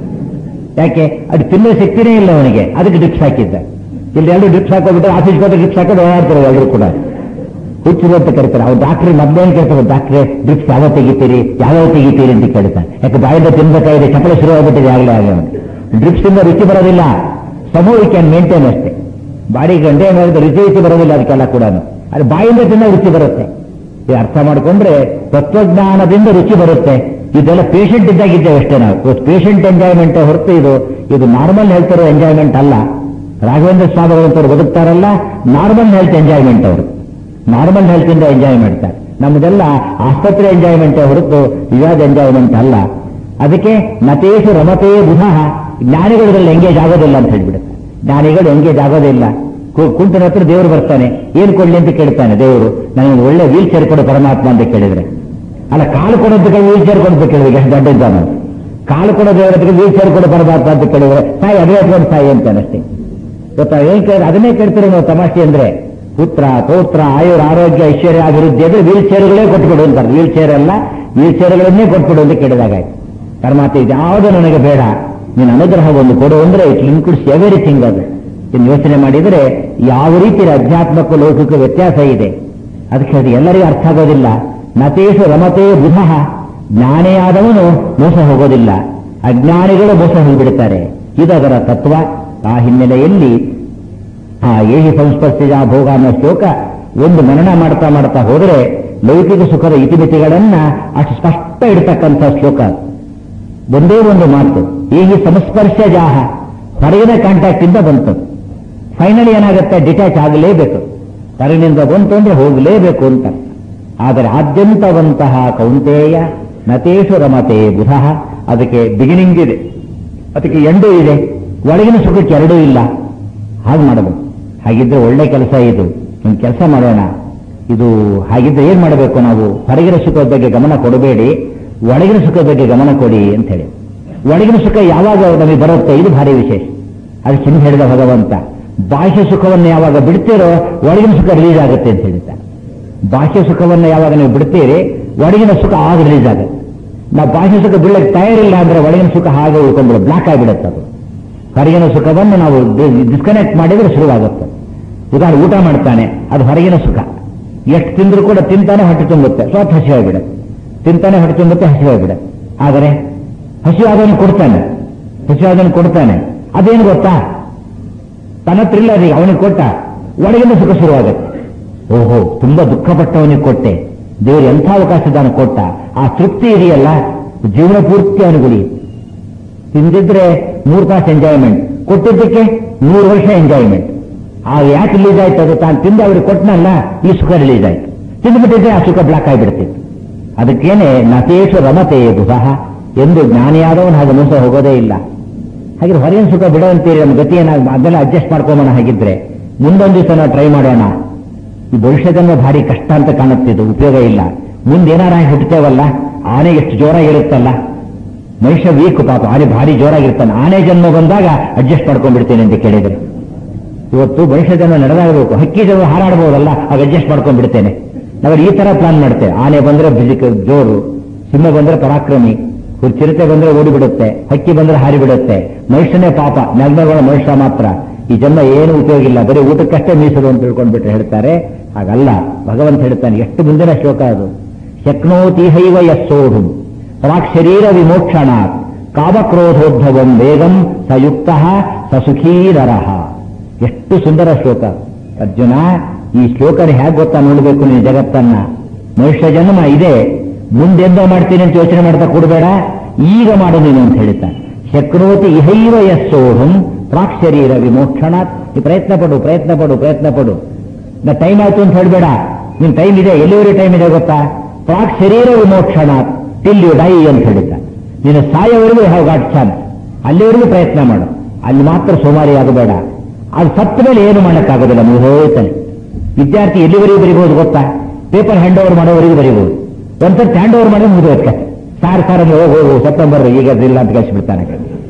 ಯಾಕೆ ಅದು ತಿನ್ನೋ ಶಕ್ತಿನೇ ಇಲ್ಲ ಅವನಿಗೆ ಅದಕ್ಕೆ ಡ್ರಿಪ್ಸ್ ಹಾಕಿದ್ದ ಇಲ್ಲಿ ಎರಡು ಡ್ರಿಪ್ಸ್ ಹಾಕೋಬಿಟ್ಟು ಆಫೀಸ್ಗೆ ಹೋದ್ರೆ ಡ್ರಿಪ್ಸ್ ಹಾಕೋದು ಓಡಾಡ್ತಾರೆ ಎಲ್ಲರೂ ಕೂಡ ಹುಚ್ಚರು ಅಂತ ಕರೀತಾರೆ ಅವ್ರು ಡಾಕ್ಟ್ರಿ ಮೊದಲೇನು ಕೇಳ್ತಾರೆ ಡಾಕ್ಟ್ರೆ ಡ್ರಿಪ್ಸ್ ಯಾವಾಗ ತೆಗಿತೀರಿ ಯಾವಾಗ ತೆಗಿತೀರಿ ಅಂತ ಕೇಳ್ತಾರೆ ಯಾಕೆ ಬಾಯಿಂದ ತಿನ್ಬೇಕಾಗಿದೆ ಚಪ್ಪಲ ಶುರು ಆಗ್ಬಿಟ್ಟಿದೆ ಆಗಲೇ ಆಗ ಡ್ರಿಪ್ಸ್ ಇಂದ ರುಚಿ ಬರೋದಿಲ್ಲ ಸಮೂ ವಿ ಕ್ಯಾನ್ ಮೇಂಟೈನ್ ಅಷ್ಟೇ ಬಾಡಿ ಗಂಟೆ ಮಾಡಿದ್ರೆ ರುಚಿ ರುಚಿ ಬರೋದಿಲ್ಲ ಅದಕ್ಕೆಲ್ಲ ಕೂಡ ಅದು ಬಾಯಿಂದ ತಿನ್ನ ರುಚಿ ಬರುತ್ತೆ ಇದು ಅರ್ಥ ಮಾಡಿಕೊಂಡ್ರೆ ತತ್ವಜ್ಞಾನದಿಂದ ರುಚಿ ಬರುತ್ತೆ ಇದೆಲ್ಲ ಪೇಷಂಟ್ ಇದ್ದಾಗಿದ್ದೇವೆ ಅಷ್ಟೇ ನಾವು ಇವತ್ತು ಪೇಷಂಟ್ ಎಂಜಾಯ್ಮೆಂಟ್ ಹೊರತು ಇದು ಇದು ನಾರ್ಮಲ್ ಹೆಲ್ತ್ ಇರೋ ಎಂಜಾಯ್ಮೆಂಟ್ ಅಲ್ಲ ರಾಘವೇಂದ್ರ ಸ್ವಾಮಿಗಳಂತವ್ರು ಬದುಕ್ತಾರಲ್ಲ ನಾರ್ಮಲ್ ಹೆಲ್ತ್ ಎಂಜಾಯ್ಮೆಂಟ್ ಅವರು ನಾರ್ಮಲ್ ಹೆಲ್ತ್ ಇಂದ ಎಂಜಾಯ್ ಮಾಡ್ತಾರೆ ನಮ್ಮದೆಲ್ಲ ಆಸ್ಪತ್ರೆ ಎಂಜಾಯ್ಮೆಂಟ್ ಹೊರತು ವಿವಾದ ಎಂಜಾಯ್ಮೆಂಟ್ ಅಲ್ಲ ಅದಕ್ಕೆ ನತೇಶು ರಮತೇ ಬುಧಃ ಜ್ಞಾನಿಗಳಲ್ಲಿ ಎಂಗೇಜ್ ಆಗೋದಿಲ್ಲ ಅಂತ ಹೇಳ್ಬಿಡುತ್ತೆ ಜ್ಞಾನಿಗಳು ಎಂಗೇಜ್ ಆಗೋದಿಲ್ಲ ಕು- ಕುಂಟನ ಹತ್ರ ದೇವರು ಬರ್ತಾನೆ ಏನ್ ಕೊಡ್ಲಿ ಅಂತ ಕೇಳ್ತಾನೆ ದೇವರು ನನಗೆ ಒಳ್ಳೆ ವೀಲ್ ಚೇರ್ ಕೊಡು ಪರಮಾತ್ಮ ಅಂತ ಕೇಳಿದ್ರೆ ಅಲ್ಲ ಕಾಲು ಕೊಡೋದಕ್ಕೆ ವೀಲ್ ಚೇರ್ ಕೊಡೋದು ಕೇಳಿದ್ರೆ ಎಷ್ಟು ದೊಡ್ಡ ಇದ್ದಾನೆ ಅವ್ನು. ಕಾಲು ಕೊಡೋ ದೇವರಕ್ಕೆ ವೀಲ್ ಚೇರ್ ಕೊಡು ಪರಮಾತ್ಮ ಅಂತ ಕೇಳಿದ್ರೆ ಸಾಯಿ ಅದೇ ಎತ್ಕೊಂಡು ಸಾಯಿ ಅಂತಾನೆ ಅಷ್ಟೇ ಗೊತ್ತಾ ಏನ್ ಕೇಳಿದ್ರೆ ಅದನ್ನೇ ಕೇಳ್ತೀರಿ ನಾವು ತಮಾಷೆ ಅಂದ್ರೆ ಪುತ್ರ ಪೌತ್ರ ಆಯುರ್ ಆರೋಗ್ಯ ಐಶ್ವರ್ಯ ಅಭಿವೃದ್ಧಿ ಅಂದ್ರೆ ವೀಲ್ ಚೇರ್ಗಳೇ ಕೊಟ್ಬಿಡು ಅಂತಾರೆ ವೀಲ್ ಚೇರ್ ಅಲ್ಲ ವೀಲ್ ಚೇರ್ಗಳನ್ನೇ ಕೊಟ್ಬಿಡು ಅಂತ ಕೇಳಿದಾಗ ಆಯ್ತು ಪರಮಾತ್ಮ ಇದು ಯಾವುದು ನನಗೆ ಬೇಡ ನೀನು ಅನುಗ್ರಹ ಒಂದು ಕೊಡು ಅಂದ್ರೆ ಇಟ್ ಇನ್ಕ್ಲೂಡ್ಸ್ ಎವ್ರಿಥಿಂಗ್ ಅದು ಇನ್ನು ಯೋಚನೆ ಮಾಡಿದರೆ ಯಾವ ರೀತಿ ಅಧ್ಯಾತ್ಮಕ ಲೌಕಿಕ ವ್ಯತ್ಯಾಸ ಇದೆ ಅದಕ್ಕೆ ಅದು ಎಲ್ಲರಿಗೂ ಅರ್ಥ ಆಗೋದಿಲ್ಲ ನತೇಶು ರಮತೆ ಬುಧಃ ಜ್ಞಾನಿಯಾದವನು ಮೋಸ ಹೋಗೋದಿಲ್ಲ ಅಜ್ಞಾನಿಗಳು ಮೋಸ ಹೋಗಿಬಿಡ್ತಾರೆ ಇದು ಅದರ ತತ್ವ ಆ ಹಿನ್ನೆಲೆಯಲ್ಲಿ ಆ ಏಹಿ ಸಂಸ್ಪರ್ಶಜ ಭೋಗ ಅನ್ನೋ ಶ್ಲೋಕ ಒಂದು ಮನನ ಮಾಡ್ತಾ ಮಾಡ್ತಾ ಹೋದರೆ ಲೌಕಿಕ ಸುಖದ ಇತಿಮಿತಿಗಳನ್ನ ಅಷ್ಟು ಸ್ಪಷ್ಟ ಇಡ್ತಕ್ಕಂಥ ಶ್ಲೋಕ ಅದು. ಒಂದೇ ಒಂದು ಮಾತು ಏಹಿ ಸಂಸ್ಪರ್ಶ ಜಾಹ ಹೊರಗಿನ ಕಾಂಟ್ಯಾಕ್ಟ್ ಇಂದ ಬಂತು ಫೈನಲ್ ಏನಾಗುತ್ತೆ ಡಿಟ್ಯಾಚ್ ಆಗಲೇಬೇಕು ಹೊರಗಿನಿಂದ ಬಂತು ಅಂದ್ರೆ ಹೋಗಲೇಬೇಕು ಅಂತ ಆದರೆ ಆದ್ಯಂತವಂತಹ ಕೌಂತೆಯ ನತೇಶು ರಮತೆ ಬುಧಃ ಅದಕ್ಕೆ ಬಿಗಿನಿಂಗ್ ಇದೆ ಅದಕ್ಕೆ ಎಂಡೂ ಇದೆ ಒಳಗಿನ ಸುಖಕ್ಕೆ ಎರಡೂ ಇಲ್ಲ ಹಾಗೆ ಮಾಡಬೇಕು ಹಾಗಿದ್ರೆ ಒಳ್ಳೆ ಕೆಲಸ ಇದು ಒಂದು ಕೆಲಸ ಮಾಡೋಣ ಇದು ಹಾಗಿದ್ರೆ ಏನ್ ಮಾಡಬೇಕು ನಾವು ಹೊರಗಿನ ಸುಖದ ಬಗ್ಗೆ ಗಮನ ಕೊಡಬೇಡಿ ಒಳಗಿನ ಸುಖದ ಬಗ್ಗೆ ಗಮನ ಕೊಡಿ ಅಂತ ಹೇಳಿ ಒಳಗಿನ ಸುಖ ಯಾವಾಗ ನಮಗೆ ಬರುತ್ತೆ ಇದು ಭಾರಿ ವಿಶೇಷ ಅದಕ್ಕೆ ಹಿಂದೆ ಹೇಳಿದ ಭಗವಂತ ಬಾಹ್ಯ ಸುಖವನ್ನು ಯಾವಾಗ ಬಿಡ್ತೀರೋ ಒಳಗಿನ ಸುಖ ರಿಲೀಸ್ ಆಗುತ್ತೆ ಅಂತ ಹೇಳ್ತಾರೆ ಬಾಹ್ಯ ಸುಖವನ್ನು ಯಾವಾಗ ನೀವು ಬಿಡ್ತೀರಿ ಒಳಗಿನ ಸುಖ ಆಗ ರಿಲೀಸ್ ಆಗುತ್ತೆ ನಾವು ಬಾಹ್ಯ ಸುಖ ಬೀಳಕ್ಕೆ ತಯಾರಿಲ್ಲ ಅಂದ್ರೆ ಒಳಗಿನ ಸುಖ ಹಾಗೆ ಉಳ್ಕೊಂಡ್ಬಿಡು ಬ್ಲಾಕ್ ಆಗಿಬಿಡುತ್ತೆ ಅದು ಹೊರಗಿನ ಸುಖವನ್ನು ನಾವು ಡಿಸ್ಕನೆಕ್ಟ್ ಮಾಡಿದ್ರೆ ಶುರುವಾಗುತ್ತೆ ಉದಾಹರಣೆ ಊಟ ಮಾಡ್ತಾನೆ ಅದು ಹೊರಗಿನ ಸುಖ ಎಷ್ಟು ತಿಂದ್ರು ಕೂಡ ತಿಂತಾನೆ ಹೊಟ್ಟೆ ತುಂಬುತ್ತೆ ಸ್ವತಃ ಹಸಿವಾಗಿಬಿಡುತ್ತೆ ತಿಂತಾನೆ ಹೊಟ್ಟೆ ತುಂಬುತ್ತೆ ಹಸಿವಾಗ್ಬಿಡ ಆದರೆ ಹಸಿವಾದವನು ಕೊಡ್ತಾನೆ ಹಸಿವಾದವನು ಕೊಡ್ತಾನೆ ಅದೇನು ಗೊತ್ತಾ ತನ್ನ ಹತ್ರ ಇಲ್ಲ ರೀ ಅವನಿಗೆ ಕೊಟ್ಟ ಒಳಗಿಂದ ಸುಖ ಶುರುವಾಗುತ್ತೆ ಓಹೋ ತುಂಬಾ ದುಃಖಪಟ್ಟವನಿಗೆ ಕೊಟ್ಟೆ ದೇವರು ಎಂಥ ಅವಕಾಶ ದಾನ ಕೊಟ್ಟ ಆ ತೃಪ್ತಿ ಇದೆಯಲ್ಲ ಜೀವನ ಪೂರ್ತಿ ಅನುಗುಳಿ ತಿಂದಿದ್ರೆ ಮೂರು ತಾಸು ಎಂಜಾಯ್ಮೆಂಟ್ ಕೊಟ್ಟಿದ್ದಕ್ಕೆ ನೂರು ವರ್ಷ ಎಂಜಾಯ್ಮೆಂಟ್ ಆಗ ಯಾಕೆ ರಿಲೀಸ್ ಆಯ್ತು ಅದು ತಾನು ತಿಂದು ಅವ್ರಿಗೆ ಕೊಟ್ಟನಲ್ಲ ಈ ಸುಖ ರಿಲೀಸ್ ಆಯ್ತು ತಿಂದ್ಬಿಟ್ಟಿದ್ರೆ ಆ ಸುಖ ಬ್ಲಾಕ್ ಆಗಿಬಿಡ್ತಿತ್ತು ಅದಕ್ಕೇನೆ ನತೇಶು ರಮತೆ ಸಹ ಎಂದು ಜ್ಞಾನಿಯಾದವನು ಹಾಗೆ ಮೋಸ ಹೋಗೋದೇ ಇಲ್ಲ ಹಾಗೆ ಹೊರಗಿನ ಸುಖ ಬಿಡುವಂತೀರಿ ನಮ್ಮ ಗತಿ ಏನಾಗ ಅದೆಲ್ಲ ಅಡ್ಜಸ್ಟ್ ಮಾಡ್ಕೊಂಬೋಣ ಹಾಗಿದ್ರೆ ಮುಂದೊಂದು ದಿವಸ ನಾವು ಟ್ರೈ ಮಾಡೋಣ ಈ ಭವಿಷ್ಯದನ್ನ ಭಾರಿ ಕಷ್ಟ ಅಂತ ಕಾಣುತ್ತಿದ್ದು ಉಪಯೋಗ ಇಲ್ಲ ಮುಂದೆ ಏನಾರ ಹುಟ್ಟುತ್ತೇವಲ್ಲ ಆನೆ ಎಷ್ಟು ಜೋರಾಗಿರುತ್ತಲ್ಲ ಮನುಷ್ಯ ವೀಕ್ ಪಾಪ ಆನೆ ಭಾರಿ ಜೋರಾಗಿರ್ತಾನೆ ಆನೆ ಜನ್ಮ ಬಂದಾಗ ಅಡ್ಜಸ್ಟ್ ಮಾಡ್ಕೊಂಡ್ಬಿಡ್ತೇನೆ ಅಂತ ಕೇಳಿದ್ರು ಇವತ್ತು ಮನುಷ್ಯ ಜನ್ಮ ನಡೆದಾಗಬೇಕು ಹಕ್ಕಿ ಜನ್ಮ ಹಾರಾಡಬಹುದಲ್ಲ ಆಗ ಅಡ್ಜಸ್ಟ್ ಮಾಡ್ಕೊಂಡ್ಬಿಡ್ತೇನೆ ನಾವು ಈ ತರ ಪ್ಲಾನ್ ಮಾಡ್ತೇವೆ ಆನೆ ಬಂದ್ರೆ ಫಿಸಿಕ್ ಜೋರು ಸಿಂಹ ಬಂದ್ರೆ ಪರಾಕ್ರಮಿ ಚಿರತೆ ಬಂದ್ರೆ ಓಡಿಬಿಡುತ್ತೆ ಹಕ್ಕಿ ಬಂದ್ರೆ ಹಾರಿ ಬಿಡುತ್ತೆ ಮನುಷ್ಯನೇ ಪಾಪ ನಗ್ನಗಳ ಮನುಷ್ಯ ಮಾತ್ರ ಈ ಜನ್ಮ ಏನು ಉಪಯೋಗ ಇಲ್ಲ ಬರೀ ಊಟಕ್ಕಷ್ಟೇ ಮೀಸಲು ಅಂತ ತಿಳ್ಕೊಂಡ್ಬಿಟ್ರೆ ಹೇಳ್ತಾರೆ ಹಾಗಲ್ಲ ಭಗವಂತ ಹೇಳ್ತಾನೆ ಎಷ್ಟು ಮುಂದಿನ ಶ್ಲೋಕ ಅದು ಶಕ್ನೋತಿಹೈವ ಯಸ್ಸೋಢು ಪ್ರಾಕ್ ಶರೀರ ವಿಮೋಕ್ಷಣ ಕಾಮಕ್ರೋಧೋದ್ಭವಂ ವೇಗಂ ಸಯುಕ್ತ ಸಸುಖೀ ನರಃ ಎಷ್ಟು ಸುಂದರ ಶ್ಲೋಕ ಅರ್ಜುನ ಈ ಶ್ಲೋಕನ ಹೇಗೆ ಗೊತ್ತಾ ನೋಡಬೇಕು ನೀನು ಜಗತ್ತನ್ನ ಮನುಷ್ಯ ಜನ್ಮ ಇದೆ ಮುಂದೆಂದೋ ಮಾಡ್ತೀನಿ ಅಂತ ಯೋಚನೆ ಮಾಡ್ತಾ ಕೊಡಬೇಡ ಈಗ ಮಾಡು ನೀನು ಅಂತ ಹೇಳ್ತಾನೆ ಶಕ್ನೋತಿ ಇಹೈವ ಯಸ್ಸೋಹಂ ಪ್ರಾಕ್ ಶರೀರ ವಿಮೋಕ್ಷಣಾತ್ ಈ ಪ್ರಯತ್ನ ಪಡು ಪ್ರಯತ್ನ ಪಡು ಪ್ರಯತ್ನ ಪಡು ನಾ ಟೈಮ್ ಆಯ್ತು ಅಂತ ಹೇಳ್ಬೇಡ ನಿನ್ ಟೈಮ್ ಇದೆ ಎಲ್ಲಿವರೆಗೆ ಟೈಮ್ ಇದೆ ಗೊತ್ತಾ ಪ್ರಾಕ್ ಶರೀರ ವಿಮೋಕ್ಷಣಾತ್ ಟಿಲ್ ಯು ಡೈ ಅಂತ ಹೇಳಿದ್ದ ನೀನು ಸಾಯೋವರೆಗೂ ಹ್ಯಾವ್ ಗಾಟ್ ಚಾನ್ಸ್ ಅಲ್ಲಿವರೆಗೂ ಪ್ರಯತ್ನ ಮಾಡು ಅಲ್ಲಿ ಮಾತ್ರ ಸೋಮಾರಿ ಆಗಬೇಡ ಅದು ಸತ್ತ ಮೇಲೆ ಏನು ಮಾಡೋಕ್ಕಾಗೋದಿಲ್ಲ ಮುಗಿದೋಯ್ತಾನೆ ವಿದ್ಯಾರ್ಥಿ ಎಲ್ಲಿವರೆಗೂ ಬರಿಬಹುದು ಗೊತ್ತಾ ಪೇಪರ್ ಹ್ಯಾಂಡ್ ಓವರ್ ಮಾಡೋವರೆಗೂ ಬರಿಬಹುದು ಒಂದ್ಸರ್ತಿ ಹ್ಯಾಂಡ್ ಓವರ್ ಮಾಡಿದ್ರೆ ಮುಗಿದೋಯ್ತು ಸಾರ್ ಸಾರ್ ಅಂದ್ರೆ ಹೋಗು ಹೋಗು ಸೆಪ್ಟೆಂಬರ್ ಈಗ ಇಲ್ಲ ಅಂತ ಕಳಿಸ್ಬಿಡ್ತಾನೆ